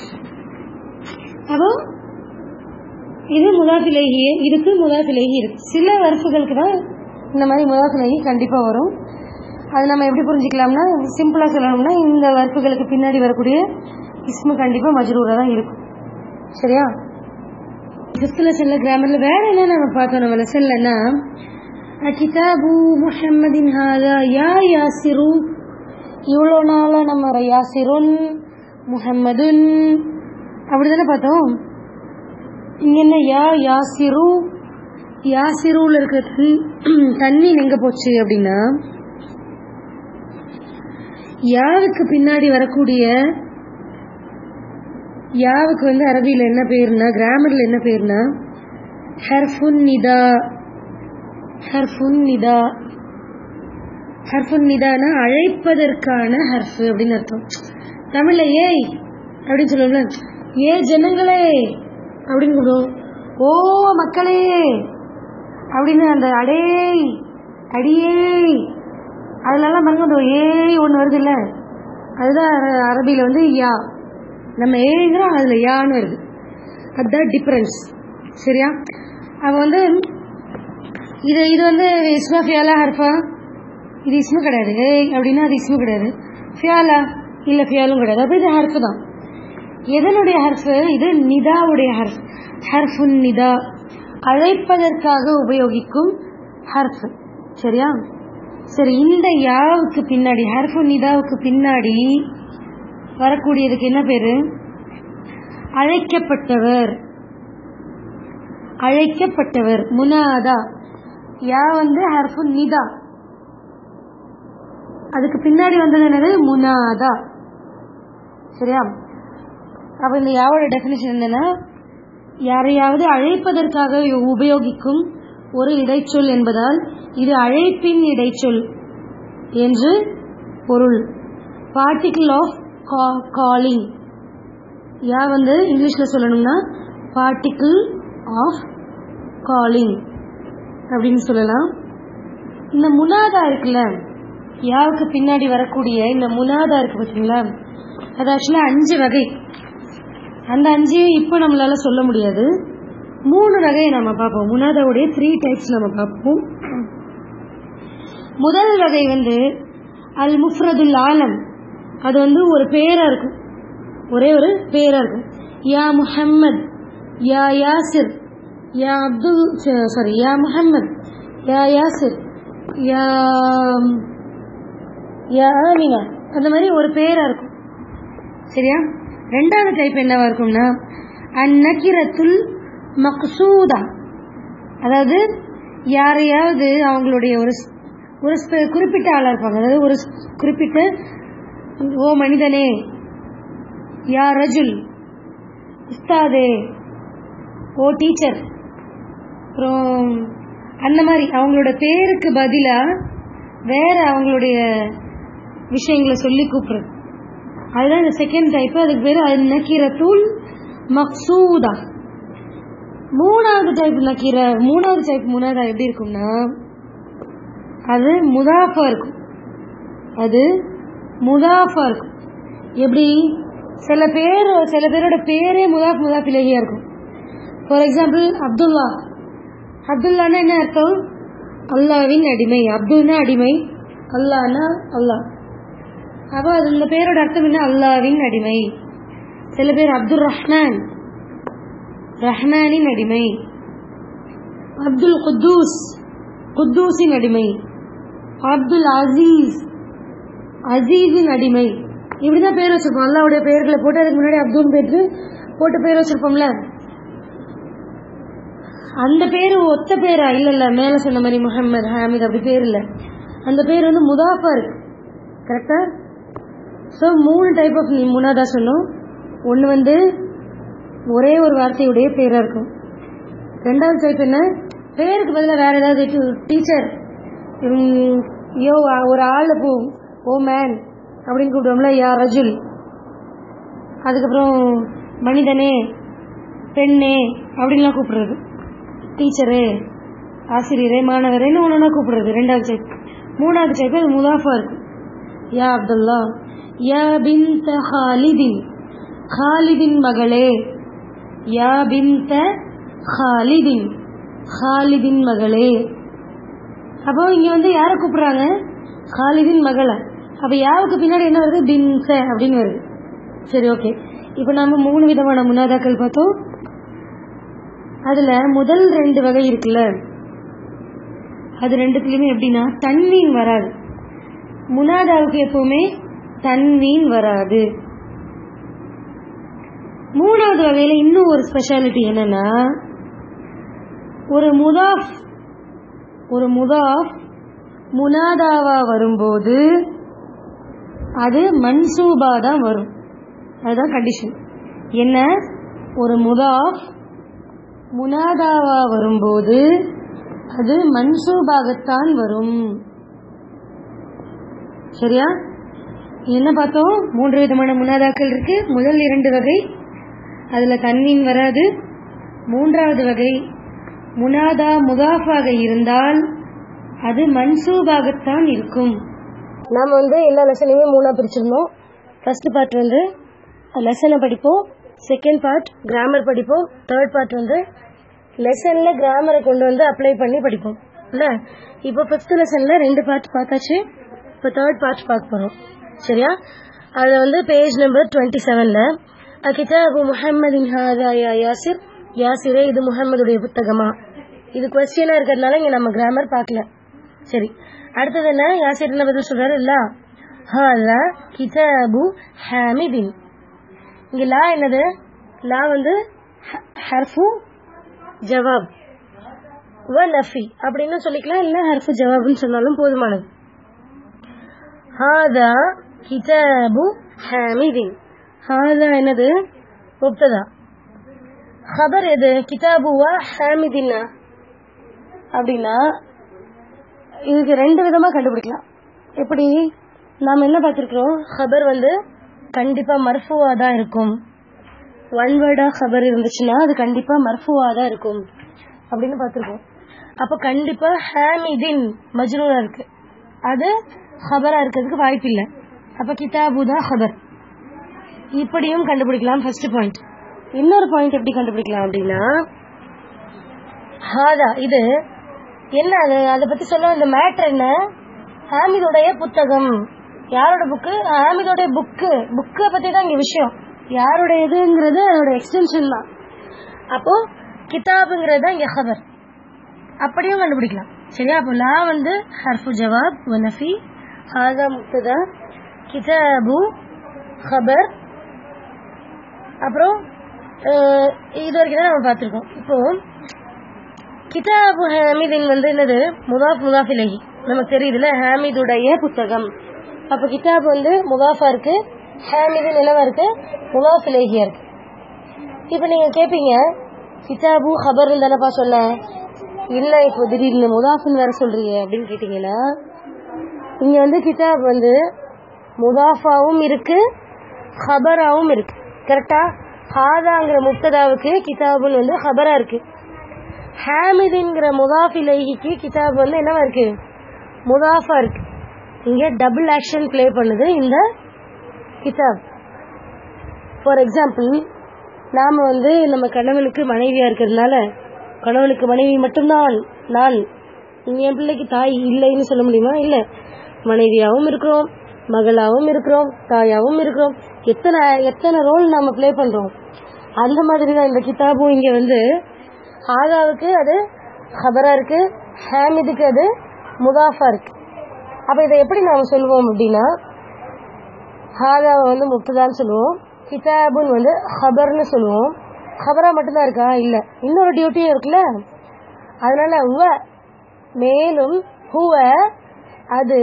அப்போ இது முதாஃபிலேகி இதுக்கு முதாஃபிலேகி இருக்கு சில வர்ஃபுகளுக்கு தான் இந்த மாதிரி முதாஃபிலேகி கண்டிப்பா வரும் அது நம்ம எப்படி புரிஞ்சுக்கலாம்னா சிம்பிளா சொல்லணும்னா இந்த வர்ஃபுகளுக்கு பின்னாடி வரக்கூடிய இஸ்மு கண்டிப்பா மஜ்ரூரா தான் இருக்கும் சரியா ஃபிஃப்த் லெசன்ல கிராமர்ல வேற என்ன நம்ம பார்த்தோம் நம்ம லெசன்லன்னா கிதாபு முஹம்மதின் ஹாதா யா யாசிரு இவ்வளோ நாளா நம்ம யாசிருன் முஹம்மதுன் அப்படிதானே பார்த்தோம் இங்க என்ன யா யாசிரு யாசிருல இருக்க தண்ணி- தண்ணி எங்க போச்சு அப்படின்னா யாவுக்கு பின்னாடி வரக்கூடிய யாவுக்கு வந்து அரபியில் என்ன பேருனா கிராமர்ல என்ன பேருனா ஹர்ஃபுன் நிதா ஹர்ஃபுன் நிதா ஹர்ஃபுன் நிதானா அழைப்பதற்கான ஹர்ஃப் அப்படின்னு அர்த்தம் தமிழ்ல ஏய் அப்படின்னு சொல்லுவோம்ல ஏ ஜனங்களே அப்படின்னு சொல்லுவோம் ஓ மக்களே அப்படின்னு அந்த அடேய் அடியே அதுலலாம் பாருங்க அந்த ஏய் ஒன்று வருது இல்ல அதுதான் அர- அரபியில வந்து யா நம்ம ஏங்கிறோம் அதுல யான்னு வருது அதுதான் டிஃபரன்ஸ் சரியா அவ வந்து இது இது வந்து இஸ்மா ஃபியாலா ஹர்ஃபா இது இஸ்மு கிடையாது ஏய் அப்படின்னா அது இஸ்மு கிடையாது ஃபியாலா இல்ல ஃபியாலும் கிடையாது அப்ப இது ஹர்ஃப் தான் எதனுடைய ஹர்ஃப் இது நிதாவுடைய ஹர்ஃப் ஹர்ஃபுன் நிதா அழைப்பதற்காக உபயோகிக்கும் ஹர்ஃப் சரியா சரி இந்த யாவுக்கு பின்னாடி ஹர்ஃபு நிதாவுக்கு பின்னாடி வரக்கூடியதுக்கு என்ன பேரு அழைக்கப்பட்டவர் அழைக்கப்பட்டவர் முனாதா யா வந்து ஹர்ஃபு நிதா அதுக்கு பின்னாடி வந்தது என்னது முனாதா சரியா அப்ப இந்த யாவோட டெபினிஷன் என்னன்னா யாரையாவது அழைப்பதற்காக உபயோகிக்கும் ஒரு இடைச்சொல் என்பதால் இது அழைப்பின் இடைச்சொல் என்று பொருள் பார்ட்டிகிள் ஆஃப் காலிங் யா வந்து இங்கிலீஷில் சொல்லணும்னா பார்ட்டிக்கிள் ஆஃப் காலிங் அப்படின்னு சொல்லலாம் இந்த முனாதா இருக்குல்ல யாவுக்கு பின்னாடி வரக்கூடிய இந்த முனாதா இருக்கு பார்த்தீங்களா அது ஆக்சுவலாக அஞ்சு வகை அந்த அஞ்சையும் இப்போ நம்மளால சொல்ல முடியாது மூணு வகையை நம்ம பார்ப்போம் முனாதாவுடைய த்ரீ டைப்ஸ் நம்ம பார்ப்போம் முதல் வகை வந்து அல் முஃப்ரதுல் ஆலம் அது வந்து ஒரு பேரா இருக்கும் ஒரே ஒரு பேரா இருக்கும் யா முஹம்மத் யா யாசிர் யா அப்துல் சாரி யா முஹம்மத் யா யாசிர் யா யா ஆமினா அந்த மாதிரி ஒரு பேரா இருக்கும் சரியா ரெண்டாவது டைப் என்னவா இருக்கும்னா அந்நக்கிரத்துல் மக்சூதா அதாவது யாரையாவது அவங்களுடைய ஒரு ஒரு குறிப்பிட்ட ஆளா இருப்பாங்க அதாவது ஒரு குறிப்பிட்ட ஓ மனிதனே யா ரஜுல் உஸ்தாதே ஓ டீச்சர் அப்புறம் அந்த மாதிரி அவங்களோட பேருக்கு பதிலா வேற அவங்களுடைய விஷயங்களை சொல்லி கூப்பிடுறது அதுதான் இந்த செகண்ட் டைப் அதுக்கு பேர் அது நக்கீரத்துல் மக்சூதா மூணாவது டைப் நக்கீர மூணாவது டைப் மூணாவது எப்படி இருக்கும்னா அது முதாஃபா இருக்கும் அது முதாஃபா இருக்கும் எப்படி சில பேர் சில பேரோட பேரே முதாஃப் முதாஃப் இலகியா இருக்கும் ஃபார் எக்ஸாம்பிள் அப்துல்லா அப்துல்லானா என்ன அர்த்தம் அல்லாவின் அடிமை அப்துல்னா அடிமை அல்லானா அல்லாஹ் அப்போ அது இந்த பேரோட அர்த்தம் என்ன அல்லாவின் அடிமை சில பேர் அப்துல் ரஹ்மான் ரஹ்மானின் அடிமை அப்துல் குத்தூஸ் குத்தூஸின் அடிமை அப்துல் அசீஸ் அசீஸின் அடிமை இப்படிதான் பேர் வச்சிருப்போம் அல்லாவுடைய பெயர்களை போட்டு அதுக்கு முன்னாடி அப்துல் பேரு போட்டு பேர் வச்சிருப்போம்ல அந்த பேரு ஒத்த பேரா இல்ல இல்ல மேல சொன்ன மாதிரி முகமது ஹாமித் அப்படி பேர் இல்ல அந்த பேர் வந்து முதாஃபா இருக்கு கரெக்டா ஸோ மூணு டைப் ஆஃப் முனாதா சொன்னோம் ஒன்று வந்து ஒரே ஒரு வார்த்தையுடைய பேராக இருக்கும் ரெண்டாவது டைப் என்ன பேருக்கு பதிலாக வேற ஏதாவது டீச்சர் யோ ஒரு ஆள் போ ஓ மேன் அப்படின்னு கூப்பிடுவோம்ல யா ரஜுல் அதுக்கப்புறம் மனிதனே பெண்ணே அப்படின்லாம் கூப்பிடுறது டீச்சரு ஆசிரியரே மாணவரேன்னு ஒன்று கூப்பிடுறது ரெண்டாவது டைப் மூணாவது டைப் அது முதாஃபா இருக்கு யா அப்துல்லா யா பின்த ஹாலிதின் ஹாலிதின் மகளே யா பின்த ஹாலிதின் ஹாலிதின் மகளே அப்போ இங்க வந்து யார கூப்பிடுறாங்க ஹாலிதின் மகளை அப்ப யாவுக்கு பின்னாடி என்ன வருது பின்ச அப்படின்னு வருது சரி ஓகே இப்போ நாம மூணு விதமான முன்னாதாக்கள் பார்த்தோம் அதுல முதல் ரெண்டு வகை இருக்குல்ல அது ரெண்டுத்துலயுமே எப்படின்னா தன்மீன் வராது முனாதாவுக்கு எப்பவுமே தன்மீன் வராது மூணாவது வகையில இன்னும் ஒரு ஸ்பெஷாலிட்டி என்னன்னா ஒரு முதாஃப் ஒரு முதாஃப் முனாதாவா வரும்போது அது மன்சூபா தான் வரும் அதுதான் கண்டிஷன் என்ன ஒரு முதாஃப் முனாதாவா வரும்போது அது மன்சூபாகத்தான் வரும் சரியா என்ன பார்த்தோம் மூன்று விதமான முனாதாக்கள் இருக்கு முதல் இரண்டு வகை அதுல தன்மீன் வராது மூன்றாவது வகை முனாதா முதாஃபாக இருந்தால் அது மன்சூபாகத்தான் இருக்கும் நாம வந்து எல்லா லெசனையுமே மூணா பிரிச்சிருந்தோம் ஃபர்ஸ்ட் பார்ட் வந்து லெசனை படிப்போம் செகண்ட் பார்ட் கிராமர் படிப்போம் தேர்ட் பார்ட் வந்து லெசன்ல கிராமரை கொண்டு வந்து அப்ளை பண்ணி படிப்போம் இல்ல இப்போ ஃபிஃப்த் லெசன்ல ரெண்டு பார்ட் பார்த்தாச்சு இப்போ தேர்ட் பார்ட் பார்க்க போறோம் சரியா அது வந்து பேஜ் நம்பர் டுவெண்ட்டி செவன்ல கிதாபு முஹம்மதின் ஹாதா யா யாசிர் யாசிரே இது முஹம்மதுடைய புத்தகமா இது கொஸ்டினா இருக்கிறதுனால இங்க நம்ம கிராமர் பார்க்கல சரி அடுத்தது என்ன யாசிர் என்ன பதில் சொல்றாரு இல்ல ஹாதா கிதாபு ஹாமிதின் இங்க லா என்னது லா வந்து ஹர்ஃபு ஜவாப் வ நஃபி அப்படின்னு சொல்லிக்கலாம் இல்ல ஹர்ஃபு ஜவாப்னு சொன்னாலும் போதுமானது ஹாதா கிதாபு ஹாமிதின் ஹாதா என்னது முப்ததா ஹபர் எது கிதாபுவா ஹாமிதின்னா அப்படின்னா இதுக்கு ரெண்டு விதமா கண்டுபிடிக்கலாம் எப்படி நாம என்ன பார்த்திருக்கிறோம் ஹபர் வந்து கண்டிப்பா மர்ஃபுவா தான் இருக்கும் ஒன் வேர்டா ஹபர் இருந்துச்சுன்னா அது கண்டிப்பா மர்ஃபுவா தான் இருக்கும் அப்படின்னு பார்த்திருக்கோம் அப்ப கண்டிப்பா ஹாமிதின் மஜ்ரூரா இருக்கு அது ஹபரா இருக்கிறதுக்கு வாய்ப்பு இல்லை அப்ப கிதாபு தான் ஹபர் இப்படியும் கண்டுபிடிக்கலாம் ஃபர்ஸ்ட் பாயிண்ட் இன்னொரு பாயிண்ட் எப்படி கண்டுபிடிக்கலாம் அப்படின்னா ஹாதா இது என்ன அது அதை பத்தி சொல்ல இந்த மேட்டர் என்ன ஹாமிதுடைய புத்தகம் யாரோட புக்கு ஹாமிதோடைய புக்கு புக்கை பத்தி தான் இங்க விஷயம் யாருடைய இதுங்கிறது அதோட எக்ஸ்டென்ஷன் தான் அப்போ கிதாபுங்கிறது தான் இங்க ஹபர் அப்படியும் கண்டுபிடிக்கலாம் சரியா அப்போ லா வந்து ஹர்ஃபு ஜவாப் வனஃபி ஹாதா முக்ததா கிதாபு ஹபர் அப்புறம் அஹ், இது வரைக்கும் தான் நம்ம பார்த்துருக்கோம் இப்போ கிதாபு ஹாமிதின் வந்து என்னது முதாஃப் முதாஃப் இலகி நமக்கு தெரியுதுல ஹாமிதுடைய புத்தகம் அப்ப கிதாப் வந்து முதாஃபா இருக்கு ஹாமிதின் என்னவா இருக்கு முதாஃப் இலகியா இருக்கு இப்ப நீங்க கேப்பீங்க கிதாபு ஹபர் தானப்பா சொன்னேன் இல்ல இப்போ திடீர்னு முதாஃப்னு வேற சொல்றீங்க அப்படின்னு கேட்டீங்கன்னா இங்க வந்து கிதாப் வந்து முதாஃபாவும் இருக்கு ஹபராவும் இருக்கு கரெக்டா ஹாதாங்கிற முப்ததாவுக்கு கிதாபுன்னு வந்து ஹபரா இருக்கு ஹாமிதுங்கிற முதாஃப் இலைஹிக்கு கிதாப் வந்து என்னவா இருக்கு முதாஃபா இருக்கு இங்க டபுள் ஆக்ஷன் ப்ளே பண்ணுது இந்த கிதாப் ஃபார் எக்ஸாம்பிள் நாம வந்து நம்ம கணவனுக்கு மனைவியா இருக்கிறதுனால கணவனுக்கு மனைவி மட்டும்தான் நான் இங்க என் பிள்ளைக்கு தாய் இல்லைன்னு சொல்ல முடியுமா இல்ல மனைவியாவும் இருக்கிறோம் மகளாவும் இருக்கிறோம் தாயாவும் இருக்கிறோம் எத்தனை எத்தனை ரோல் நாம ப்ளே பண்றோம் அந்த மாதிரி தான் இந்த கிதாபும் இங்க வந்து ஆதாவுக்கு அது ஹபரா இருக்கு ஹாமிதுக்கு அது முதாஃபா இருக்கு அப்ப இதை எப்படி நாம சொல்லுவோம் அப்படின்னா ஹாதாவை வந்து முப்ததான்னு சொல்லுவோம் கிதாபுன்னு வந்து ஹபர்னு சொல்லுவோம் ஹபரா மட்டும்தான் இருக்கா இல்ல இன்னொரு டியூட்டியும் இருக்குல்ல அதனால உவ மேலும் ஹுவ அது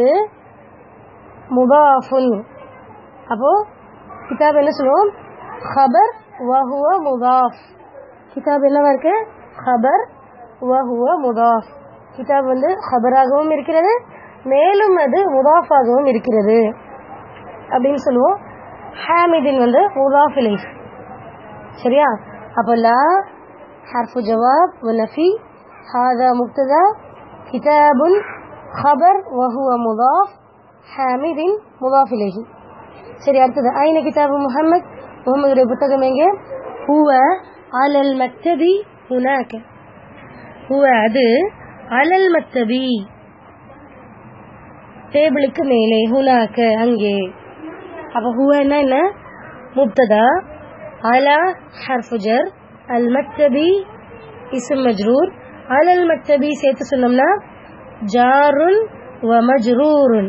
முதாஃபுன் அப்போ கிதாப் என்ன சொல்லுவோம் ஹபர் வஹுவ முதாஃப் கிதாப் என்னவா இருக்கு ஹபர் வஹுவ முதாஃப் கிதாப் வந்து ஹபராகவும் இருக்கிறது மேலும் அது முதாஃபாகவும் இருக்கிறது அப்படின்னு சொல்லுவோம் ஹாமிதின் வந்து முதாஃப் இலைஹ் சரியா அப்போ லா حرف جواب ونفي هذا مبتدا كتاب خبر وهو مضاف حامد مضاف إليه சரி அடுத்தது ஐன கிதாபு முஹம்மத் முகமதுடைய புத்தகம் எங்க ஹுவ அலல் மக்தபி ஹுனாக ஹுவ அது அலல் மக்தபி டேபிளுக்கு மேலே ஹுனாக்க அங்கே அப்ப ஹுவன்னா என்ன முப்ததா அலா ஹர்ஃபு ஜர் அல் மக்தபி இஸ்ம் மஜ்ரூர் அலல் மக்தபி சேர்த்து சொன்னோம்னா ஜாருன் வ மஜ்ரூருன்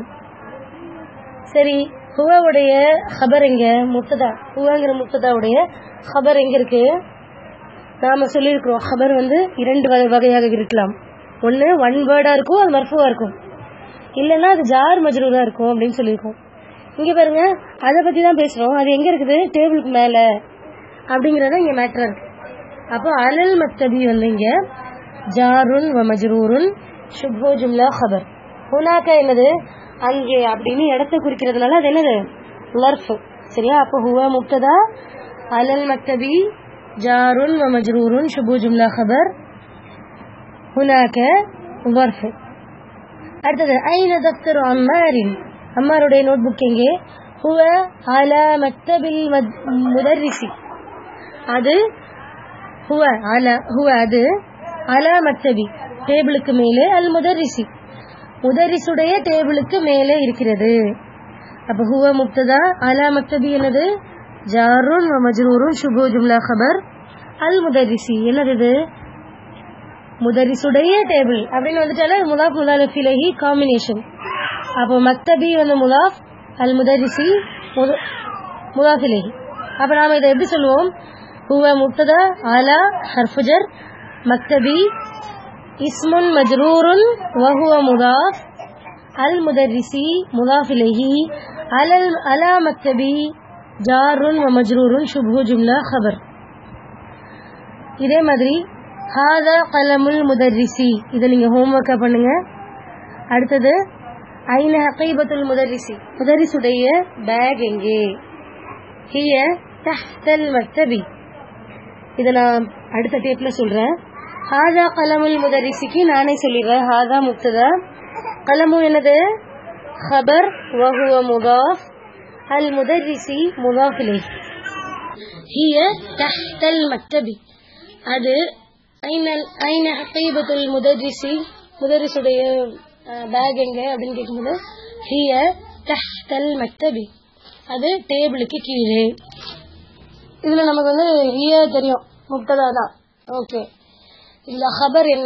சரி ஹுவாவுடைய ஹபர் எங்க முப்ததா ஹுவாங்கிற முப்ததாவுடைய ஹபர் எங்க இருக்கு நாம சொல்லியிருக்கிறோம் ஹபர் வந்து இரண்டு வகை- வகையாக இருக்கலாம் ஒன்னு ஒன் வேர்டா இருக்கும் அது மர்ஃபுவா இருக்கும் இல்லைன்னா அது ஜார் மஜ்ரூரா இருக்கும் அப்படின்னு சொல்லியிருக்கோம் இங்க பாருங்க அதை பத்தி தான் பேசுறோம் அது எங்க இருக்குது டேபிளுக்கு மேல அப்படிங்கறத இங்க மேட்டர் இருக்கு அப்போ அலல் மக்தபி வந்து இங்க ஜாருன் வ மஜ்ரூருன் சுப்ஹோ ஜும்லா ஹபர் ஹுனாக்க என்னது அங்கே அப்படின்னு இடத்தை குறிக்கிறதுனால அது என்னது லர்ஃப் சரியா அப்போ ஹுவா முக்ததா அலல் மக்தபி ஜாருன் வ மஜ்ரூருன் சுபு ஜும்லா ஹபர் ஹுனாக்க வர்ஃப் அடுத்தது ஐன தப்தர் அம்மாரின் அம்மாருடைய நோட் புக் எங்கே ஹுவ அலா மக்தபில் மத்- முதர்ரிசி அது ஹுவ அலா ஹுவ அது அலா மக்தபி டேபிளுக்கு மேலே அல் முதர்ரிசி முதரிசுடைய டேபிளுக்கு மேலே இருக்கிறது அப்ப ஹுவ முப்ததா அலா மக்தபி என்னது ஜாருன் வ மஜ்ரூருன் சுபு ஜும்லா கபர் அல் முதரிசி என்னது இது முதரிசுடைய டேபிள் அப்படின்னு வந்துட்டாலே முலாப் முலாலஃப் இலஹி காம்பினேஷன் அப்போ மக்தபி வந்து முலாஃப் அல் முதரிசி முத- முலாஃப் இலஹி அப்ப நாம இதை எப்படி சொல்லுவோம் ஹுவ முப்ததா அலா ஹர்ஃபுஜர் மக்தபி இஸ்முன் மஜ்ரூருன் வஹுவ முதாஃப் அல் முதரிசி முதாஃப் இலஹி அலல் அலா மக்தபி ஜாருன் வ மஜ்ரூருன் சுப்ஹு ஜும்லா ஹபர் இதே மாதிரி ஹாதா கலமுல் முதர்ரிசி இதை நீங்க ஹோம்ஒர்க்கா பண்ணுங்க அடுத்தது ஐன ஹகைபத்துல் முதர்ரிசி முதரிசுடைய பேக் எங்கே ஹிய தஹ்தல் மக்தபி இதை நான் அடுத்த டேப்ல சொல்றேன் ஹாதா கலமுல் முதரிசிக்கு நானே சொல்லிடுறேன் ஹாதா முக்ததா கலமு என்னது خبر وهو مضاف المدرسي مضاف إليه هي تحت المكتب அது ஐன ஐன ஹகீபத்துல் முதரிசி முதரிசுடைய பேக் எங்க அப்படின்னு கேட்கும்போது ஹிய தஹ்தல் மக்தபி அது டேபிளுக்கு கீழே இதுல நமக்கு வந்து ஹிய தெரியும் முக்ததா தான் ஓகே இதுல ஹபர் என்ன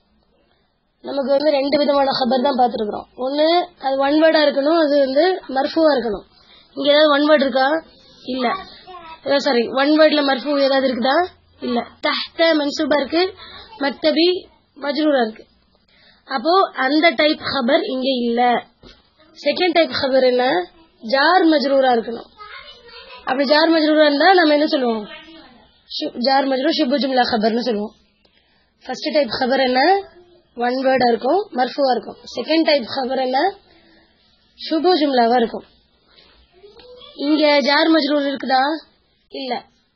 நமக்கு வந்து ரெண்டு விதமான ஹபர் தான் பார்த்துருக்குறோம் ஒன்று அது ஒன் வேர்டாக இருக்கணும் அது வந்து மர்ஃபுவாக இருக்கணும் இங்கே ஏதாவது ஒன் வேர்டு இருக்கா இல்லை சாரி ஒன் வேர்டில் மர்ஃபு ஏதாவது இருக்குதா இல்லை தஹ்த மன்சூபா இருக்கு மக்தபி மஜ்ரூரா இருக்கு அப்போ அந்த டைப் ஹபர் இங்கே இல்லை செகண்ட் டைப் ஹபர் என்ன ஜார் மஜ்ரூரா இருக்கணும் அப்படி ஜார் மஜ்ரூரா இருந்தா நம்ம என்ன சொல்லுவோம் ஷு- ஜார் மஜ்ரூர் ஷிபு ஜும்லா ஹபர்னு சொல்லுவோம் ஃபர்ஸ்ட் டைப் ஹபர் என்ன ஒன் வேர்டா இருக்கும் மர்ஃபுவா இருக்கும் செகண்ட் டைப் ஹபர் என்ன ஷுபு ஜும்லாவா இருக்கும் இங்க ஜார் மஜ்ரூர் இருக்குதா இல்ல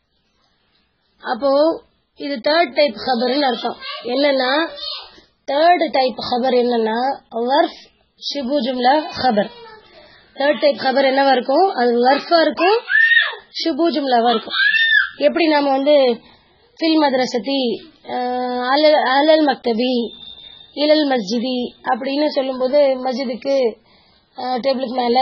அப்போ இது தேர்ட் டைப் ஹபர்னு அர்த்தம் என்னன்னா தேர்ட் டைப் ஹபர் என்னன்னா வர்ஃப் ஷிபு ஜும்லா ஹபர் தேர்ட் டைப் ஹபர் என்னவா இருக்கும் அது வர்ஃபா இருக்கும் ஷுபு ஜும்லாவா இருக்கும் எப்படி நாம வந்து ஃபில் மദ്രസதி அஹ், அலல் அலல் மக்தபி இலல் மஸ்ஜிதி அப்படின்னு சொல்லும்போது மஸ்ஜிதுக்கு அஹ், டேபிளுக்கு மேல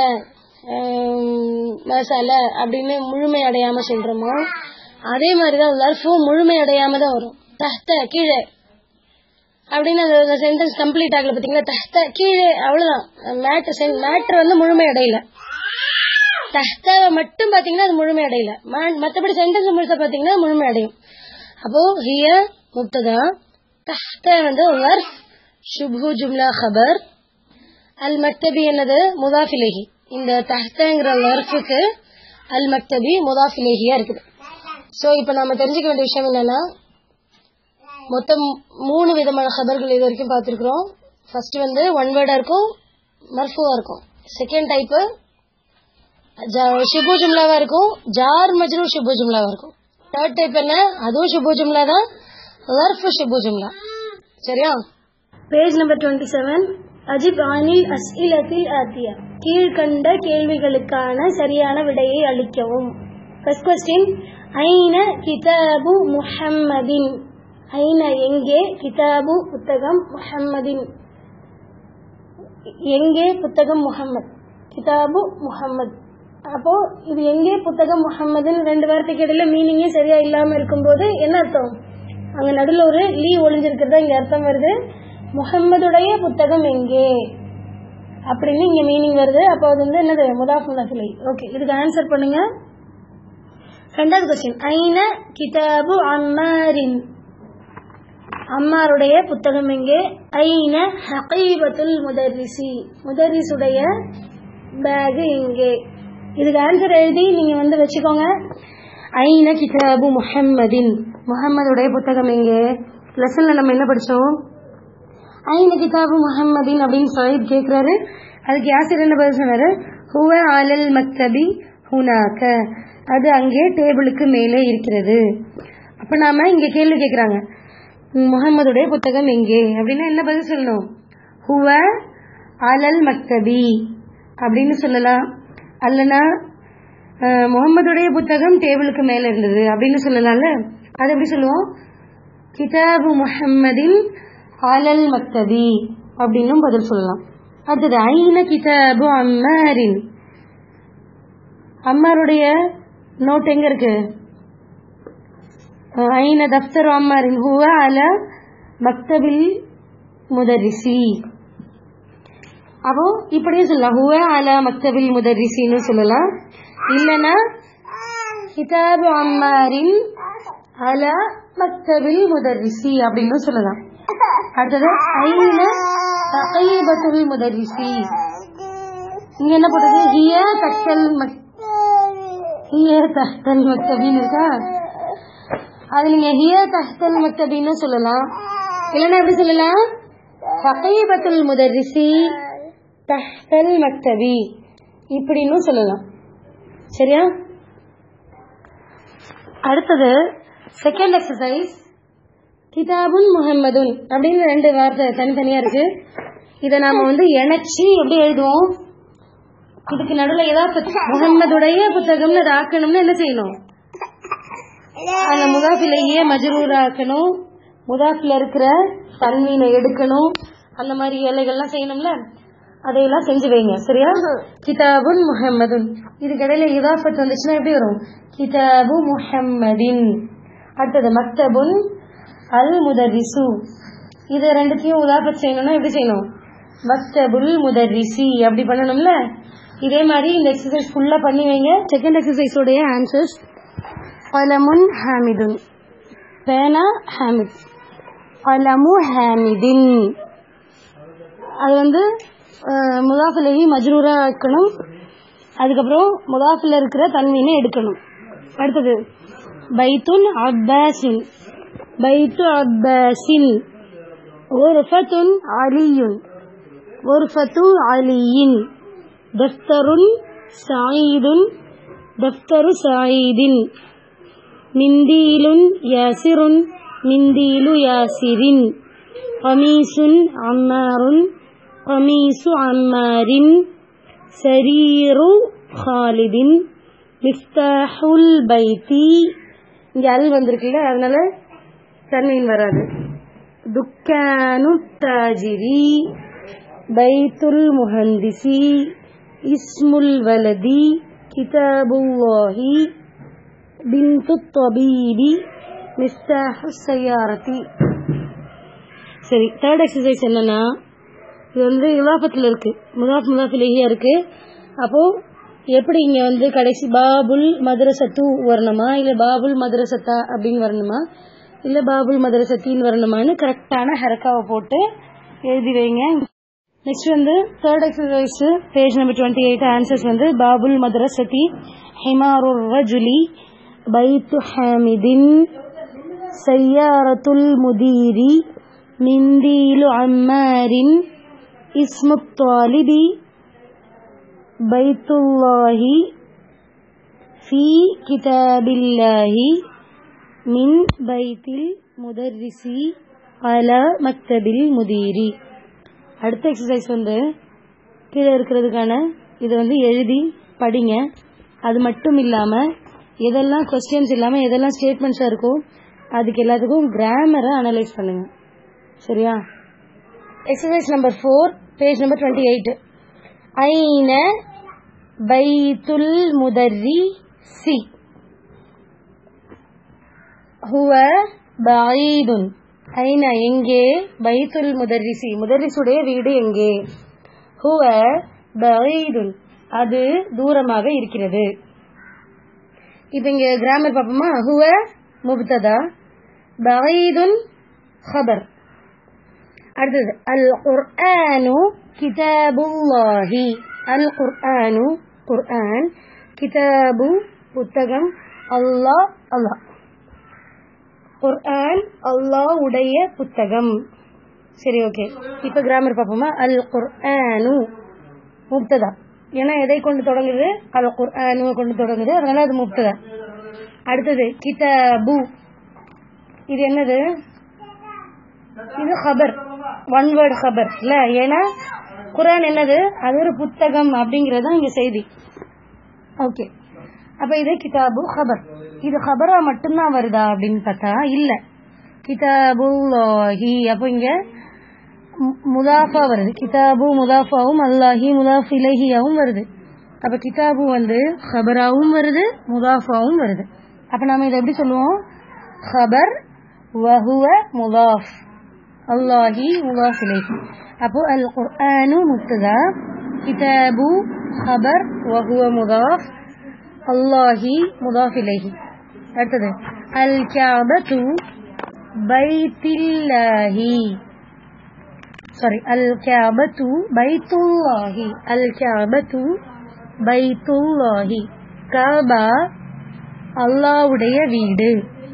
அஹ், மசால அப்படின்னு முழுமை அடையாம சொல்றோமோ அதே மாதிரிதான் லர்ஃபும் முழுமை அடையாம தான் வரும் தஹ்த கீழே அப்படின்னு அந்த சென்டென்ஸ் கம்ப்ளீட் ஆகல பாத்தீங்களா தஹ்த கீழே அவ்வளவுதான் மேட்ரு மேட்ரு வந்து முழுமை அடையல தஹ்தாவை மட்டும் பாத்தீங்கன்னா அது முழுமை அடையல ம- மத்தபடி சென்டென்ஸ் முழுசா பாத்தீங்கன்னா முழுமை அடையும் அப்போ ஹிய முப்ததா தஹ்த வந்து வர்ஃப் சுப்ஹு ஜும்லா ஹபர் அல் மக்தபி என்னது முதாஃபிலேஹி இந்த தஹ்தங்கிற வர்ஃபுக்கு அல் மக்தபி முதாஃபிலேஹியா இருக்குது சோ இப்போ நாம தெரிஞ்சுக்க வேண்டிய விஷயம் என்னன்னா மொத்தம் மூணு விதமான ஹபர்கள் இது வரைக்கும் பார்த்துருக்குறோம் ஃபர்ஸ்ட் வந்து ஒன் வேர்டா இருக்கும் மர்ஃபுவா இருக்கும் செகண்ட் டைப்பு ஷிபு ஜும்லாவா இருக்கும் ஜார் மஜ்ரூ ஷிபு ஜும்லாவா இருக்கும் தேர்ட் டைப் என்ன அதுவும் ஷிபு ஜும்லா தான் வர்ஃப் ஷிபு ஜும்லா சரியா பேஜ் நம்பர் டுவெண்ட்டி செவன் அஜிப் ஆனில் அஸ்இலத்தில் ஆத்தியா கீழ்கண்ட கேள்விகளுக்கான சரியான விடையை அளிக்கவும் ஃபர்ஸ்ட் கொஸ்டின் ஐன கிதாபு முஹம்மதின் ஐன எங்கே கிதாபு புத்தகம் முஹம்மதின் எங்கே புத்தகம் முஹம்மத் கிதாபு முஹம்மத் அப்போ இது எங்கே புத்தகம் முஹம்மதுன்னு ரெண்டு வார்த்தைக்கு இடையில மீனிங்கே சரியா இல்லாம இருக்கும்போது என்ன அர்த்தம் அங்க நடுவுல ஒரு லீ ஒளிஞ்சிருக்கிறதா இங்க அர்த்தம் வருது முஹம்மதுடைய புத்தகம் எங்கே அப்படின்னு இங்க மீனிங் வருது அப்போ அது வந்து என்னது முதாஃப் முதாஃபிலை ஓகே இதுக்கு ஆன்சர் பண்ணுங்க ரெண்டாவது கொஸ்டின் ஐன கிதாபு அம்மாரின் அம்மாருடைய புத்தகம் எங்கே ஐன ஹகீபத்துல் முதரிசி முதரிசுடைய பேக் எங்கே இதுக்கு ஆன்சர் எழுதி நீங்க வந்து வச்சுக்கோங்க ஐன கிதாபு முஹம்மதின் முஹம்மதுடைய புத்தகம் எங்கே லெசன்ல நம்ம என்ன படிச்சோம் ஐன கிதாபு முஹம்மதின் அப்படின்னு சொல்லி கேக்குறாரு அதுக்கு யாசிர் என்ன பதில் சொன்னாரு ஹுவ அலல் மக்தபி ஹுனாக்க அது அங்கே டேபிளுக்கு மேலே இருக்கிறது அப்ப நாம இங்க கேள்வி கேக்குறாங்க முகம்மதுடைய புத்தகம் எங்கே அப்படின்னா என்ன பதில் சொல்லணும் ஹுவ அலல் மக்தபி அப்படின்னு சொல்லலாம் அல்லனா அஹ், முகம்மதுடைய புத்தகம் டேபிளுக்கு மேல இருந்தது அப்படின்னு சொல்லலாம்ல அது எப்படி சொல்லுவோம் கிதாபு முஹம்மதின் அலல் மக்தபி அப்படின்னும் பதில் சொல்லலாம் அடுத்தது ஐன கிதாபு அம்மாரின் அம்மாருடைய நோட் எங்க இருக்கு ஐன தஃப்தர் அம்மாரின் ஹுவ அல மக்தபில் முதரிசி அப்போ இப்படியே சொல்லலாம் ஹுவ அல மக்தபில் முதரிசின்னு சொல்லலாம் இல்லனா கிதாபு அம்மாரின் அல மக்தபில் முதரிசி அப்படின்னு சொல்லலாம் அடுத்தது ஐன தகைபத்துல் முதரிசி இங்க என்ன போட்டது ஹிய தக்தல் மக் ஹிய தஹ்தல் மக்தபின்னு இருக்கா அது நீங்க ஹிய தஹ்தல் மக்தபின்னு சொல்லலாம் இல்லைன்னா எப்படி சொல்லலாம் ஃபகீபத்துல் முதரிசி தஹ்தல் மக்தபி இப்படின்னு சொல்லலாம் சரியா அடுத்தது செகண்ட் எக்ஸசைஸ் கிதாபுன் முஹம்மதுன் அப்படின்னு ரெண்டு வார்த்தை தனித்தனியா இருக்கு இதை நாம வந்து இணைச்சி எப்படி எழுதுவோம் இதுக்கு நடுவில் ஏதாவது முகம்மதுடைய புத்தகம்னு அதை ஆக்கணும்னு என்ன செய்யணும் அந்த முதாஃபிலேயே மஜரூர் ஆக்கணும் முதாஃபில் இருக்கிற தன்மீனை எடுக்கணும் அந்த மாதிரி வேலைகள்லாம் செய்யணும்ல அதையெல்லாம் செஞ்சு வைங்க சரியா கிதாபுன் முஹம்மதுன் இதுக்கு இடையில இதாஃபத் வந்துச்சுன்னா எப்படி வரும் கிதாபு முஹம்மதின் அடுத்தது மக்தபுன் அல் முதரிசு இது ரெண்டுத்தையும் உதாபத் செய்யணும்னா எப்படி செய்யணும் மக்தபுல் முதரிசி அப்படி பண்ணணும்ல இதே மாதிரி இந்த எக்ஸசைஸ் ஃபுல்லா பண்ணி வைங்க செகண்ட் எக்ஸசைஸோடைய ஆன்சர்ஸ் அலமுன் ஹாமிதுன் பேனா ஹாமித் அலமு ஹாமிதின் அது வந்து முதாஃபிலேயே மஜ்ரூரா வைக்கணும் அதுக்கப்புறம் முதாஃபில் இருக்கிற தன்மீனை எடுக்கணும் அடுத்தது பைத்துன் அப்பாசின் பைத்து அப்பாசின் ஒருஃபத்துன் அலியுன் ஒருஃபத்து அலியின் தஃப்தருன் சாயிதுன் தஃப்தரு சாயிதின் மிந்தீலுன் யாசிருன் மிந்தீலு யாசிரின் கமீசுன் அம்மாருன் கமீசு அம்மாரின் சரீரு ஹாலிதின் மிஃப்தாஹுல் பைத்தி இங்க அல் வந்திருக்குல்ல அதனால தன்மையின் வராது துக்கானு தாஜிரி பைத்துல் முஹந்திசி இஸ்முல் வலதி கிதாபுல்லாஹி பின்து தபீபி மிஸ்தாஹு சையாரதி சரி தேர்ட் எக்ஸசைஸ் என்னன்னா இது வந்து இலாபத்தில் இருக்கு முதாஃப் முதாஃபிலேயே இருக்கு அப்போ எப்படி இங்க வந்து கடைசி பாபுல் மதரசத்து வரணுமா இல்ல பாபுல் மதரசத்தா அப்படின்னு வரணுமா இல்ல பாபுல் மதரசத்தின்னு வரணுமான்னு கரெக்டான ஹரக்காவை போட்டு எழுதி வைங்க நெக்ஸ்ட் வந்து third exercise page number twenty eight answers வந்து பாபுல் மதரசதி ஹிமாருர் ரஜுலி பைத்து ஹாமிதின் சையாரத்துல் முதீரி மிந்தீலு அம்மாரின் இஸ்மு தாலிபி பைத்துல்லாஹி ஃபி கிதாபில்லாஹி மின் பைத்தில் முதர்ரிசி அல மக்தபில் முதீரி அடுத்த எக்ஸசைஸ் வந்து கீழே இருக்கிறதுக்கான இதை வந்து எழுதி படிங்க அது மட்டும் இல்லாமல் எதெல்லாம் கொஸ்டின்ஸ் இல்லாமல் எதெல்லாம் ஸ்டேட்மெண்ட்ஸாக இருக்கோ அதுக்கு எல்லாத்துக்கும் கிராமரை அனலைஸ் பண்ணுங்க சரியா exercise number four page number twenty eight ஐன பைத்துல் முதர்ரி சி ஹுவ பஈதுன் ஐன எங்கே பைத்துல் முதர்ரிசி முதர்ரிசுடைய வீடு எங்கே ஹுவ பஈதுன் அது தூரமாக இருக்கிறது இப்ப இங்க கிராமர் பாப்போமா ஹுவ முப்ததா பஈதுன் خبر அடுத்தது அல் குர்ஆனு கிதாபுல்லாஹி அல் குர்ஆனு குர்ஆன் கிதாபு புத்தகம் அல்லாஹ் அல்லாஹ் குர்ஆன் அல்லாஹ் உடைய புத்தகம் சரி ஓகே இப்ப கிராமர் பார்ப்போமா அல் குர்ஆனு முப்ததா ஏன்னா எதை கொண்டு தொடங்குது அல் குர்ஆனு கொண்டு தொடங்குது அதனால அது முப்ததா அடுத்தது கிதாபு இது என்னது இது ஹபர் ஒன் வேர்ட் ஹபர் இல்ல ஏன்னா குரான் என்னது அது ஒரு புத்தகம் அப்படிங்கறது தான் இங்க செய்தி ஓகே அப்ப இது கிதாபு ஹபர் இது ஹபரா மட்டும்தான் வருதா அப்படின்னு பார்த்தா இல்ல கிதாபுல்லாஹி அப்போ இங்க முதாஃபா வருது கிதாபு முதாஃபாவும் அல்லாஹி முதாஃப் இலஹியாவும் வருது அப்ப கிதாபு வந்து ஹபராவும் வருது முதாஃபாவும் வருது அப்ப நாம இதை எப்படி சொல்லுவோம் ஹபர் வஹுவ முதாஃப் அல்லாஹி முதாஃப் இலைஹி அப்போ அல் குர்ஆனு முப்ததா கிதாபு ஹபர் வஹுவ முதாஃப் அல்லாஹி முதாஃப் இலைஹி அடுத்தது அல் கஅபத்து பைத்தில்லாஹி சாரி அல் கஅபத்து பைத்துல்லாஹி அல் கஅபத்து பைத்துல்லாஹி கஅபா அல்லாஹ்வுடைய வீடு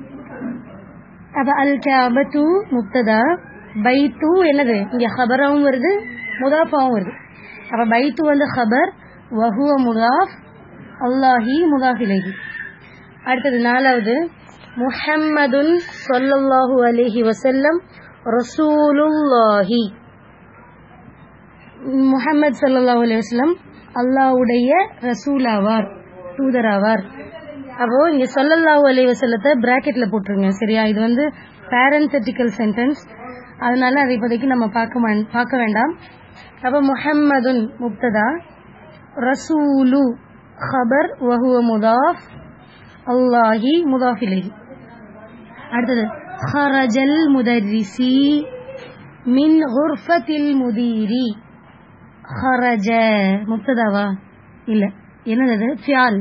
அப்ப அல் கஅபத்து முப்ததா பைத்து என்னது இங்க ஹபராவும் வருது முதாஃபாவும் வருது அப்ப பைத்து வந்து ஹபர் வஹுவ முதாஃப் அல்லாஹி முதாஃப் இலைஹி அடுத்தது நாலாவது முஹம்மதுன் சொல்லல்லாஹு அலைஹி வசல்லம் ரசூலுல்லாஹி முஹம்மது ஸல்லல்லாஹு அலைஹி வஸல்லம் அல்லாஹ்வுடைய ரசூலாவார் தூதராவார் அப்போ இங்க ஸல்லல்லாஹு அலைஹி வஸல்லத்தை பிராக்கெட்ல போட்டுருங்க சரியா இது வந்து பேரந்தட்டிக்கல் சென்டென்ஸ் அதனால அதை இப்போதைக்கு நம்ம பார்க்க மா- பார்க்க வேண்டாம் அப்போ முஹம்மதுன் முப்ததா ரசூலு خبر وهو مضاف அல்லாஹி முதாஃப் இலைஹி அடுத்தது ஹரஜல் முதரிசி மின் குர்ஃபத்தில் முதீரி ஹரஜ முப்ததாவா இல்ல என்னது அது ஃபியால்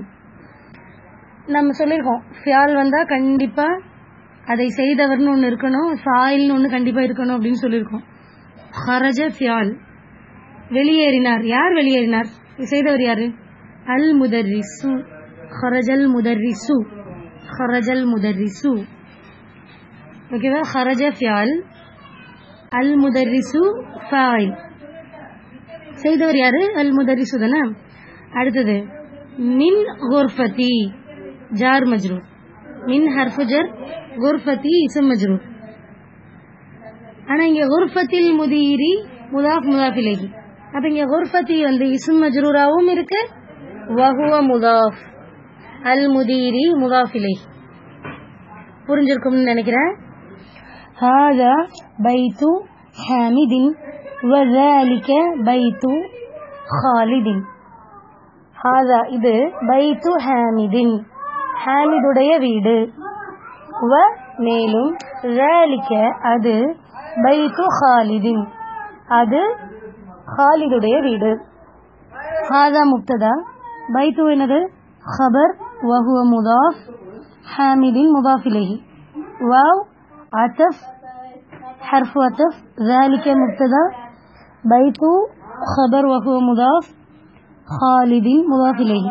நம்ம சொல்லியிருக்கோம் ஃபியால் வந்தா கண்டிப்பா அதை செய்தவர்னு ஒன்று இருக்கணும் ஃபாயில்னு ஒன்று கண்டிப்பா இருக்கணும் அப்படின்னு சொல்லியிருக்கோம் ஹரஜ ஃபியால் வெளியேறினார் யார் வெளியேறினார் இது செய்தவர் யாரு அல் முதர்ரிசு ஹரஜல் முதர்ரிசு ஹரஜல் முதர்ரிசு ஓகேவா ஹரஜ ஃபியால் அல் முதர்ரிசு ஃபாயில் செய்தவர் யாரு அல் முதர்ரிசு தானே அடுத்தது மின் குர்ஃபதி ஜார் மஜ்ரூர் மின் ஹர்ஃபுஜர் குர்ஃபதி இசம் மஜ்ரூர் ஆனா இங்க குர்ஃபத்தில் முதீரி முதாஃப் முதாஃப் இலைஹி அப்ப இங்க குர்ஃபதி வந்து இஸ்ம் மஜ்ரூராவும் இருக்கு வஹுவ முதாஃப் அல் முதீரி முதாஃப் இலைஹி புரிஞ்சிருக்கும்னு நினைக்கிறேன் هذا بيت حامد وذلك بيت خالد هذا இது பைத்து ஹாமிதின் ஹாமிதுடைய வீடு வ மேலும் ذلك அது பைத்து ஹாலிதின் அது ஹாலிதுடைய வீடு ஹாதா முப்ததா பைத்து என்னது خبر وهو مضاف حامد مضاف إليه واو عطف حرف عطف ذلك مبتدا بيت خبر وهو مضاف خالد مضاف إليه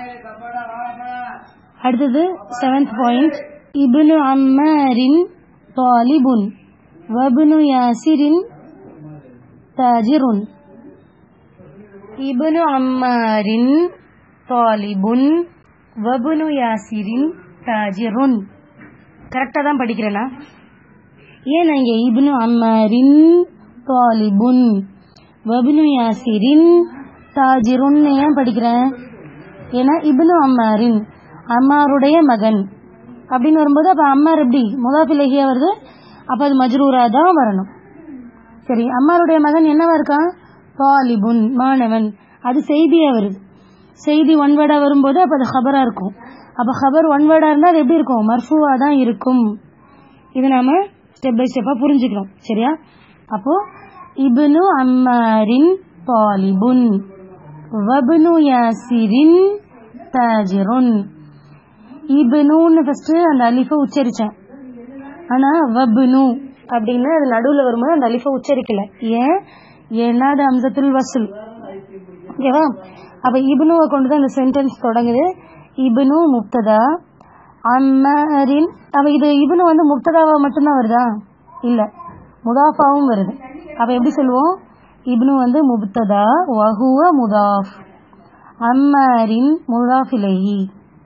அடுத்தது செவன்த் பாயிண்ட் இப்னு அம்மாரின் தாலிபுன் வப்னு யாசிரின் தாஜிருன் இப்னு அம்மாரின் தாலிபுன் வப்னு யாசிரின் தாஜிருன் கரெக்டாக தான் படிக்கிறேனா ஏன் நான் இங்கே இப்னு அம்மாரின் தாலிபுன் வப்னு யாசிரின் தாஜிருன் ஏன் படிக்கிறேன் ஏன்னா இப்னு அம்மாரின் அம்மாருடைய மகன் அப்படின்னு வரும்போது அப்ப அம்மார் எப்படி முதாஃபிலகியா வருது அப்ப அது மஜ்ரூரா தான் வரணும் சரி அம்மாருடைய மகன் என்னவா இருக்கான் தாலிபுன் மாணவன் அது செய்தியா வருது செய்தி ஒன் வேர்டா வரும்போது அப்ப அது ஹபரா இருக்கும் அப்ப ஹபர் ஒன் வேர்டா இருந்தா அது எப்படி இருக்கும் மர்ஃபுவா தான் இருக்கும் இது நாம ஸ்டெப் பை ஸ்டெப்பா புரிஞ்சுக்கிறோம் சரியா அப்போ இப்னு அம்மாரின் தாலிபுன் வப்னு யாசிரின் தாஜிருன் இப்னுன்னு ஃபர்ஸ்ட் அந்த அலிஃபை உச்சரிச்சேன் ஆனா வப்னு அப்படின்னு அது நடுவுல வரும்போது அந்த அலிஃபை உச்சரிக்கல ஏன் ஏன்னா அது அம்சத்துல் வசூல் ஓகேவா அப்ப இப்னுவை கொண்டு தான் இந்த சென்டென்ஸ் தொடங்குது இப்னு முப்ததா அம்மரின் அப்ப இது இப்னு வந்து முப்ததாவா மட்டும்தான் வருதா இல்ல முதாஃபாவும் வருது அப்ப எப்படி சொல்லுவோம் இப்னு வந்து முப்ததா வஹுவ முதாஃப் அம்மாரின் முதாஃபிலைஹி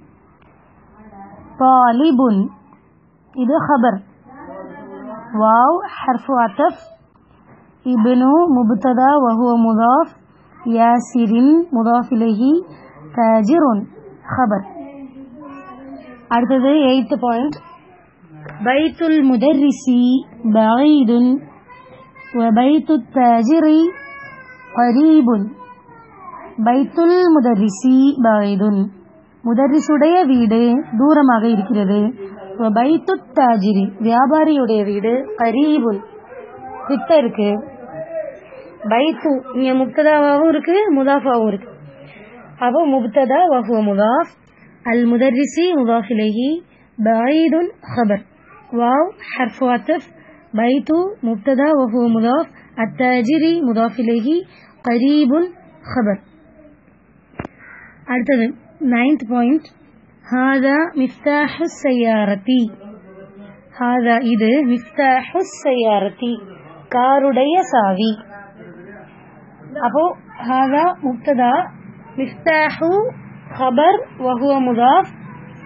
தாலிபுன் இது خبر واو حرف عطف ابن مبتدا وهو مضاف ياسر مضاف إليه تاجر خبر அடுத்தது எய்த் பாயிண்ட் பைத்துல் முதர்ரிசி பஈதுன் وبيت التاجر قريب பைத்துல் முதர்ரிசி பஈதுன் முதர்ரிசுடைய வீடு தூரமாக இருக்கிறது பைத்து தாஜிரி வியாபாரியுடைய வீடு கரீபுன் கிட்ட இருக்கு பைத்து இங்க முப்ததாவாவும் இருக்கு முதாஃபாவும் இருக்கு அப்போ முப்ததா வஹுவ முதாஃப் அல் முதர்ரிசி முதாஃப் இலைஹி பஈதுன் خبر واو حرف عطف بيت مبتدا وهو مضاف التاجر مضاف إليه قريب خبر அடுத்தது நைன்த் பாயிண்ட் ஹாதா மிஃப்தாஹு சையாரதி ஹாதா இது மிஃப்தாஹு சையாரதி காருடைய சாவி அப்போ ஹாதா முப்ததா மிஃப்தாஹு خبر وهو مضاف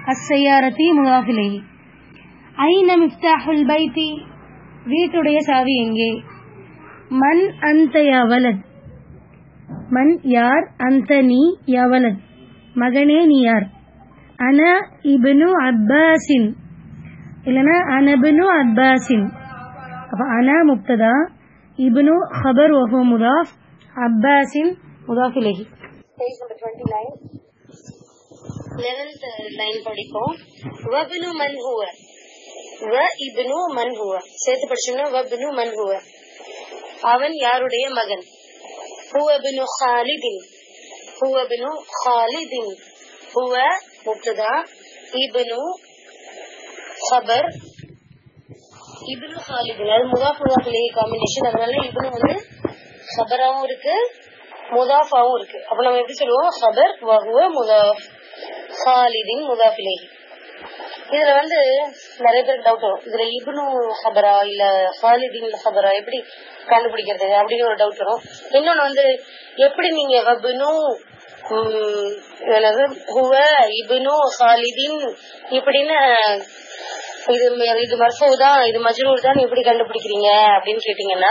அஸ்ஸையாரத்தி முதாஃபிலை ஐன மிஃப்தாஹுல் பைத்தி வீட்டுடைய சாவி எங்கே மன் அந்த யா வலத் மன் யார் அந்த நீ யா வலத் மகனே நீ யார் அன இப்னு அப்பாஸின் இல்லனா அனபனு அப்பாஸின் அப்ப அனா முப்ததா இப்னு ஹபர் வஹு முதாஃப் அப்பாஸின் முதாஃப் இலைஹி பேஜ் நம்பர் 29 11th லைன் படிப்போம் வப்னு மன் ஹுவ வ இப்னு மன் ஹுவ சேர்த்து படிச்சோம்னா வப்னு மன் ஹுவ அவன் யாருடைய மகன் ஹுவ இப்னு ஹாலிதின் ஹுவ இப்னு ஹாலிதின் ஹுவ முப்ததா இப்னு خبر இப்னு ஹாலிதின் அது முதாஃப் முதாஃப் இலைஹி காம்பினேஷன் அதனால இப்னு வந்து ஹபராவும் இருக்கு முதாஃபாவும் இருக்கு அப்ப நம்ம எப்படி சொல்லுவோம் ஹபர் வஹுவ முதாஃப் ஹாலிதின் முதாஃப் இலைஹி இதுல வந்து நிறைய பேருக்கு டவுட் வரும் இதுல இப்னு ஹபரா இல்ல ஹாலிதின் ஹபரா எப்படி கண்டுபிடிக்கிறது அப்படின்னு ஒரு டவுட் வரும் இன்னொன்னு வந்து எப்படி நீங்க வப்னு உம், என்னது ஹுவ இப்னு ஹாலிதின் இப்படின்னு இது ம- இது மர்ஃபூ தான் இது மஜ்ரூர் தான் எப்படி கண்டுபிடிக்கிறீங்க அப்படின்னு கேட்டீங்கன்னா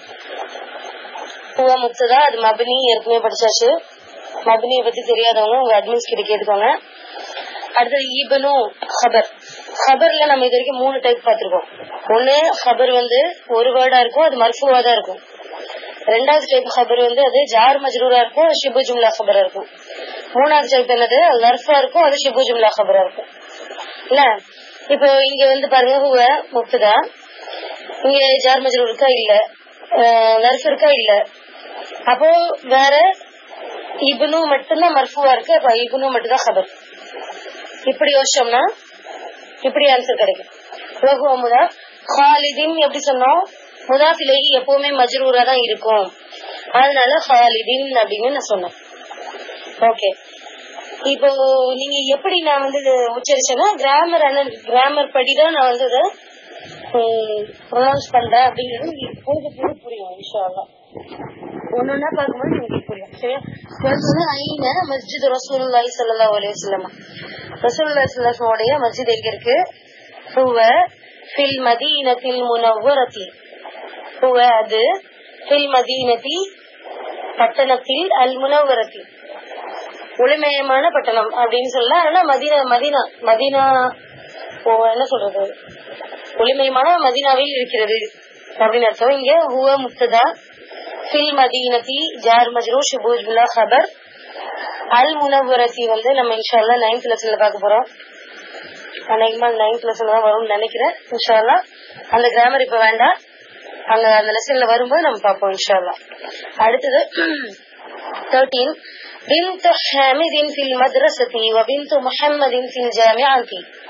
ஹுவ முப்ததா அது மபினி ஏற்கனவே படிச்சாச்சு மபினியை பத்தி தெரியாதவங்க உங்க அட்மின்ஸ் கிட்ட கேட்டுக்கோங்க அடுத்தது ஈபனு ஹபர் ஹபர்ல நம்ம இது வரைக்கும் மூணு டைப் பார்த்திருக்கோம் ஒண்ணு ஹபர் வந்து ஒரு வேர்டா இருக்கும் அது மர்ஃபுவா தான் இருக்கும் ரெண்டாவது டைப் ஹபர் வந்து அது ஜார் மஜ்ரூரா இருக்கும் அது ஷிபு ஜும்லா ஹபரா இருக்கும் மூணாவது டைப் என்னது லர்ஃபா இருக்கும் அது ஷிபு ஜும்லா ஹபரா இருக்கும் இல்ல இப்போ இங்க வந்து பாருங்க ஹுவ முப்ததா இங்க ஜார் மஜ்ரூர் இருக்கா இல்ல லர்ஃப் இருக்கா இல்ல அப்போ வேற இப்னு மட்டும்தான் மர்ஃபுவா இருக்கு அப்ப இப்னு மட்டும் தான் ஹபர் இப்படி யோசிச்சோம்னா இப்படி ஆன்சர் கிடைக்கும் லகு அமுதா ஹாலிதின் எப்படி சொன்னோம் முதாஃபிலேஹி எப்பவுமே மஜ்ரூரா தான் இருக்கும் அதனால ஹாலிதின் அப்படின்னு நான் சொன்னேன் ஓகே இப்போ நீங்க எப்படி நான் வந்து இது உச்சரிச்சேன்னா கிராமர் கிராமர் படி தான் நான் வந்து இதை ப்ரொனவுன்ஸ் பண்றேன் அப்படிங்கிறது உங்களுக்கு போக போக புரியும் இன்ஷால்லா ஒன்னொன்னா பார்க்கும்போது உங்களுக்கு புரியும் சரியா First வந்து ஐன மஸ்ஜித் ரசூலுல்லாஹி ஸல்லல்லாஹு அலைஹி வஸல்லம் ரசூலுல்லாஹி ஸல்லல்லாஹு உடைய மஸ்ஜித் எங்க இருக்கு ஹுவ ஃபில் மதீனத்தில் முனவ்வரதி ஹுவ அது ஃபில் மதீனதி பட்டணத்தில் அல் முனவ்வரதி ஒளிமயமான பட்டணம் அப்படின்னு சொல்லலாம் ஆனா மதீனா மதீனா மதீனா ஓ, என்ன சொல்றது ஒளிமயமான மதீனாவில் இருக்கிறது அப்படின்னு அர்த்தம் இங்க ஹுவ முக்ததா ஃபில் மதீனதி ஜார் மஜ்ரூ ஷுபூஜ் பில்லா ஹபர் அல் முனவரத்தி வந்து நம்ம இன்ஷால்லா நைன்த் லெசன்ல பார்க்க போறோம் அநேகமா நைன்த் லெசன்ல தான் வரும்னு நினைக்கிறேன் இன்ஷால்லா அந்த கிராமர் இப்ப வேண்டாம் அங்க அந்த லெசன்ல வரும்போது நம்ம பார்ப்போம் இன்ஷால்லா அடுத்தது தேர்ட்டீன் بنت حامد في المدرسة وبنت محمد في الجامعة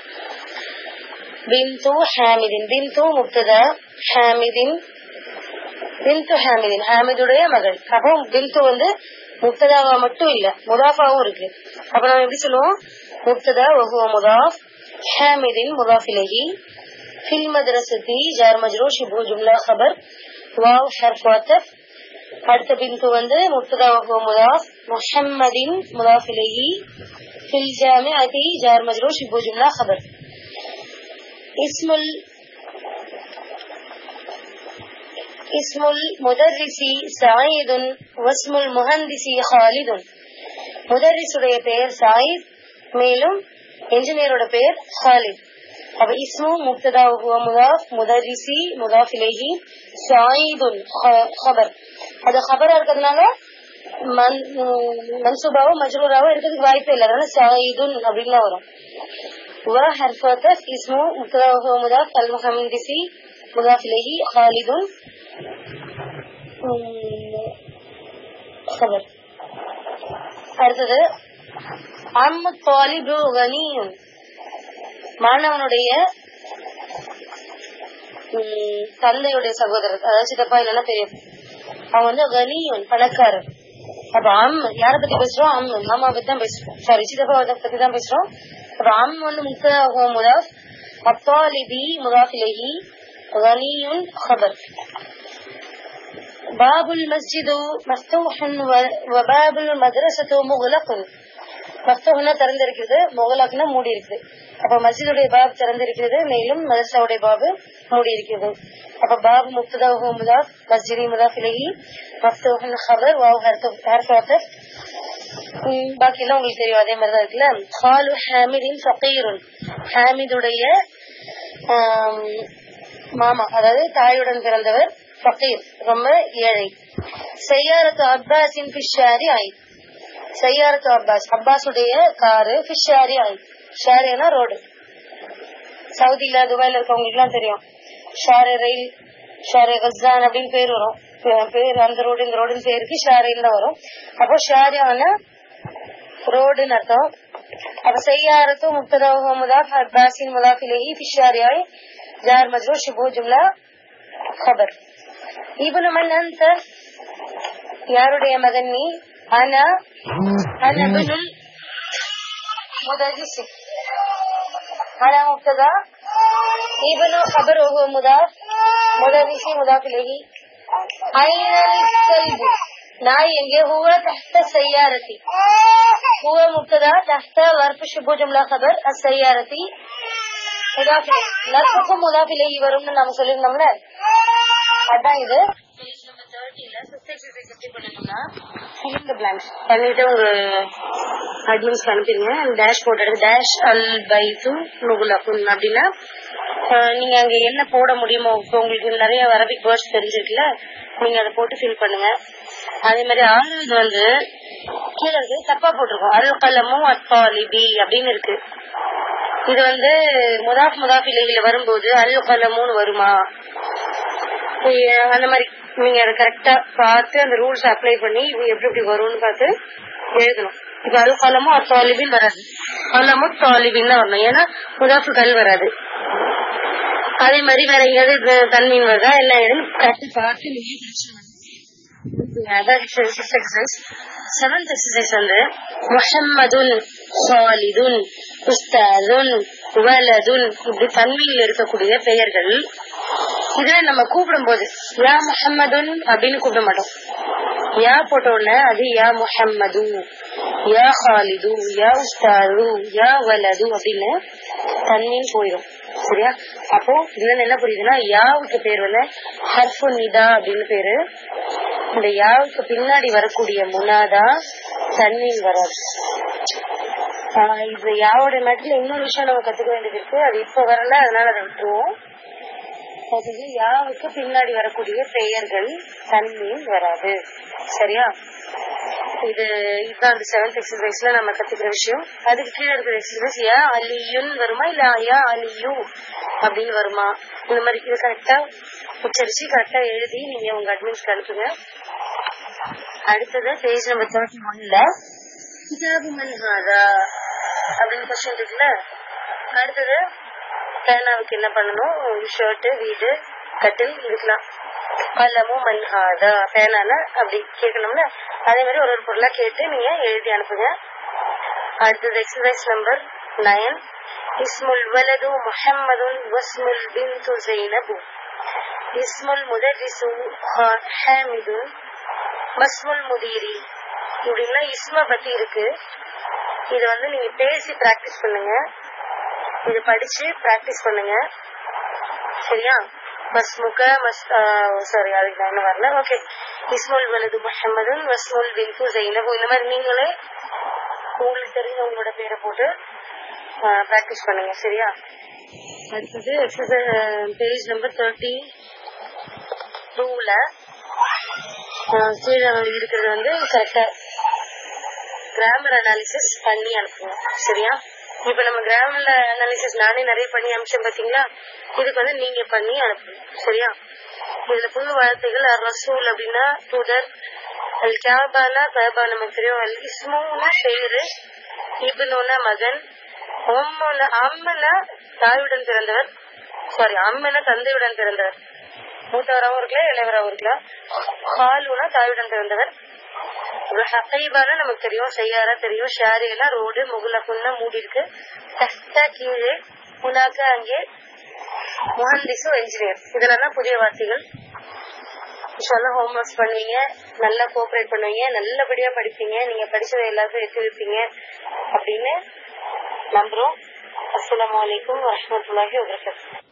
بنت حامد بنت مبتدا حامد பின்து ஹாமிதின் ஹாமிதுடைய மகள் அப்போ பின்து வந்து முப்ததாவா மட்டும் இல்ல முதாஃபாவும் இருக்கு அப்ப நம்ம எப்படி சொல்லுவோம் முப்ததா வஹுவ முதாஃப் ஹாமிதின் முதாஃபிலஹி ஃபில் மதரசதி ஜார் மஜ்ரூ ஷிபு ஜும்லா خبر வாவ் ஹர்ஃப் வாத்தப் அடுத்த பின்து வந்து முப்ததா வஹுவ முதாஃப் முஹம்மதின் முதாஃபிலஹி ஃபில் ஜாமிஅதி ஜார் மஜ்ரூ ஷிபு ஜும்லா خبر اسم ال اسم المدرس سعيد واسم المهندس خالد முதரிசுடைய பெயர் சாயித் மேலும் என்ஜினியரோட பெயர் ஹாலித் அப்ப இஸ்மு முப்ததா ஹுவ முதாஃப் முதரிசி முதாஃப் இலைஹி சாயிதுன் ஹபர் அது ஹபரா இருக்கிறதுனால மன்- மன்சூபாவோ மஜ்ரூராவோ இருக்கிறதுக்கு வாய்ப்பே இல்லை அதனால சாயிதுன் அப்படின்னு தான் வரும் வ ஹர்ஃபத்தஸ் இஸ்மு முப்ததா ஹுவ முதாஃப் அல் முஹம்திசி முதாஃப் இலைஹி ஹாலிதுன் خبر அடுத்தது அம் தாலிபு கனியும் மாணவனுடைய உம், தந்தையுடைய சகோதரர் அதாவது சித்தப்பா இல்லைன்னா பெரிய அவன் வந்து கனியும் பணக்காரர் அப்ப அம் யார பத்தி பேசுறோம் அம் மாமா பத்தி தான் பேசுறோம் சாரி சித்தப்பா பத்தி தான் பேசுறோம் அப்ப அம் வந்து முக்தா முதாஃப் அத்தாலிபி முதாஃபிலஹி கனியுன் خبر باب المسجد مفتوح و- وباب المدرسة مغلق மஃப்தூஹ்னா திறந்திருக்கிறது முகலாக்னா மூடி இருக்குது அப்ப மஸ்ஜிதுடைய பாப் திறந்திருக்கிறது மேலும் மதரசாவுடைய பாபு மூடி இருக்கிறது அப்ப பாப் முப்ததாஹு முதாஃப் மஸ்ஜிதி முதாஃப் இலைஹி மஃப்தூஹுன் ஹபர் வாவ் ஹர்ஃப் ஆத்தர் பாக்கி எல்லாம் உங்களுக்கு தெரியும் அதே மாதிரிதான் இருக்குல்ல ஹாலு ஹாமிதின் ஃபகீருன் ஹாமிதுடைய ஆம், மாமா அதாவது தாயுடன் பிறந்தவர் ஃபகீர் ரொம்ப ஏழை செய்யாரத்து அப்பாஸின் ஃபிஷாரி ஆய் செய்யாரத்து அப்பாஸ் அப்பாஸுடைய காரு ஃபிஷாரி ஆய் ஷாரினா ரோடு சவுதியில துபாயில இருக்கவங்களுக்கு எல்லாம் தெரியும் ஷாரே ரயில் ஷாரே கசான் அப்படின்னு பேர் வரும் பே- பேர் அந்த ரோடு இந்த ரோடுன்னு பேருக்கு ஷாரில் தான் வரும் அப்போ ஷாரியான ரோடுன்னு அர்த்தம் அப்ப செய்யாரத்து முப்ததாஹு முதாஃப் அப்பாஸின் முதாஃபிலேஹி ஃபிஷாரியாய் ஜார் மஜ்ரூர் ஷிபு ஜும்லா خبر ابن من أنت யாருடைய மகன் நீ அனா அனா பினுல் مدرس على مبتدا ابن خبر وهو مضاف مدرس مضاف إليه أين الكلب நாய் எங்கே هو تحت السيارة هو مبتدا تحت ظرف شبه جملة خبر السيارة مضاف إليه லஃபுக்கு مضاف إليه வரும்னு நாம சொல்லிருந்தோம்ல அதான் இது பண்ணிட்டு உங்க அட்மின்ஸ்க்கு அனுப்பிடுங்க டேஷ் போர்ட் எடுத்து டேஷ் அல் பைத்து நுகுலகுன் அப்படின்னா அஹ், நீங்க அங்க என்ன போட முடியுமோ இப்போ உங்களுக்கு நிறைய அரபிக் வேர்ட்ஸ் தெரிஞ்சிருக்குல்ல நீங்க அதை போட்டு ஃபில் பண்ணுங்க அதே மாதிரி ஆறாவது வந்து கீழே இருக்கு தப்பா போட்டிருக்கோம் அல் கலமும் அத்தாலிபி அப்படின்னு இருக்கு இது வந்து முதாஃப் முதாஃப் இலையில வரும்போது அல் கலமுன்னு வருமா அந்த மாதிரி நீங்க அதை கரெக்டா பார்த்து அந்த ரூல்ஸ் அப்ளை பண்ணி இது எப்படி எப்படி வரும்னு பார்த்து எழுதணும் இப்ப அது கலமும் அது தாலிபின் வராது கலமும் தாலிபின் தான் வரணும் ஏன்னா முதாஃபு கல் வராது அதே மாதிரி வேற எங்கேயாவது இது தன்மீன் வருதா எல்லாம் எழுதி கரெக்டா பார்த்து நீங்க செவன்த் எக்ஸசைஸ் வந்து முஹம்மதுன் சாலிதுன் உஸ்தாதுன் வலதுன் இப்படி தன்மையில் இருக்கக்கூடிய பெயர்கள் இதுல நம்ம கூப்பிடும் போது யா முஹம்மதுன் அப்படின்னு கூப்பிட மாட்டோம் யா போட்ட உடனே அது யா முஹம்மது யா ஹாலிது யா உஸ்தாது யா வலது அப்படின்னு தன்மையும் போயிடும் சரியா அப்போ இதுல என்ன புரியுதுன்னா யாவுக்கு பேர் வந்து ஹர்ஃபு நிதா அப்படின்னு பேரு இந்த யாவுக்கு பின்னாடி வரக்கூடிய முனாதா தன்மையில் வராது ஆஹ் இது யாவோட மேட்டர்ல இன்னொரு விஷயம் நம்ம கத்துக்க வேண்டியது இருக்கு அது இப்ப வரல அதனால அதை விட்டுருவோம் அது யாவுக்கு பின்னாடி வரக்கூடிய பெயர்கள் தன்மையில் வராது சரியா இது இதுதான் அந்த செவன்த் எக்ஸசைஸ்ல நம்ம கத்துக்கிற விஷயம் அதுக்கு கீழே இருக்கிற எக்ஸசைஸ் யா அலியுன் வருமா இல்ல யா அலியு அப்படின்னு வருமா இந்த மாதிரி இது கரெக்டா உச்சரிச்சு கரெக்டா எழுதி நீங்க உங்க அட்மின்ஸ்க்கு அனுப்புங்க அடுத்தது பேஜ் நம்பர் தேர்ட்டி ஒன்ல கிதாபு மன்ஹாதா அப்படின்னு கொஸ்டின் இருக்குல்ல அடுத்தது பேனாவுக்கு என்ன பண்ணணும் ஷர்ட் வீடு கட்டில் இதுக்கெல்லாம் கலமும் மன்ஹாதா பேனால அப்படி கேட்கணும்ல அதே மாதிரி ஒரு ஒரு பொருளா கேட்டு நீங்க எழுதி அனுப்புங்க அடுத்தது எக்ஸசைஸ் நம்பர் நயன் இஸ்முல் வலது முஹம்மதுன் வஸ்முல் பின்து ஜைனபு இஸ்முல் முதரிசு ஹாமிதுன் மஸ்முல் முதீரி இப்படின்னா இஸ்ம பத்தி இருக்கு இத வந்து நீங்க பேசி பிராக்டிஸ் பண்ணுங்க இது படிச்சு பிராக்டிஸ் பண்ணுங்க சரியா மஸ்முக மஸ் சாரி அதுக்கு நான் இன்னும் வரல ஓகே இஸ்முல் வலது முஹம்மதுன் வஸ்முல் பின்து ஜைனபு இந்த மாதிரி நீங்களே உங்களுக்கு தெரிஞ்ச உங்களோட பேரை போட்டு பிராக்டிஸ் பண்ணுங்க சரியா அடுத்தது பேஜ் நம்பர் தேர்ட்டி டூல கீழே இருக்கிறது வந்து கரெக்டா கிராமர் அனாலிசிஸ் பண்ணி அனுப்புங்க சரியா இப்ப நம்ம கிராமர் அனாலிசிஸ் நானே நிறைய பண்ணி அனுப்பிச்சேன் பாத்தீங்களா இதுக்கு வந்து நீங்க பண்ணி அனுப்புங்க சரியா இதுல புது வார்த்தைகள் அர் ரசூல் அப்படின்னா தூதர் அல் கியாபானா கபா நமக்கு தெரியும் அல் இஸ்முனா பேரு இப்னுனா மகன் ஒம்முனா அம்மனா தாயுடன் பிறந்தவர் சாரி அம்மனா தந்தையுடன் பிறந்தவர் மூத்தவராகவும் இருக்கலாம் இளையவராகவும் இருக்கலாம் ஹாலுனா தாயுடன் பிறந்தவர் ஹகைபானா நமக்கு தெரியும் செய்யாரா தெரியும் ஷாரியனா ரோடு முகுலகுன்னா மூடி இருக்கு தஸ்தா கீழே புனாக்கா அங்கே முஹந்திசு என்ஜினியர் இதெல்லாம் தான் புதிய வார்த்தைகள் இன்ஷால்லாம் ஹோம் ஒர்க்ஸ் பண்ணுவீங்க நல்லா கோஆபரேட் பண்ணுவீங்க நல்லபடியா படிப்பீங்க நீங்க படிச்சதை எல்லாருக்கும் எத்தி வைப்பீங்க அப்படின்னு நம்புறோம் அஸ்ஸலாமு அலைக்கும் வரஹ்மத்துல்லாஹி வபரகாத்துஹு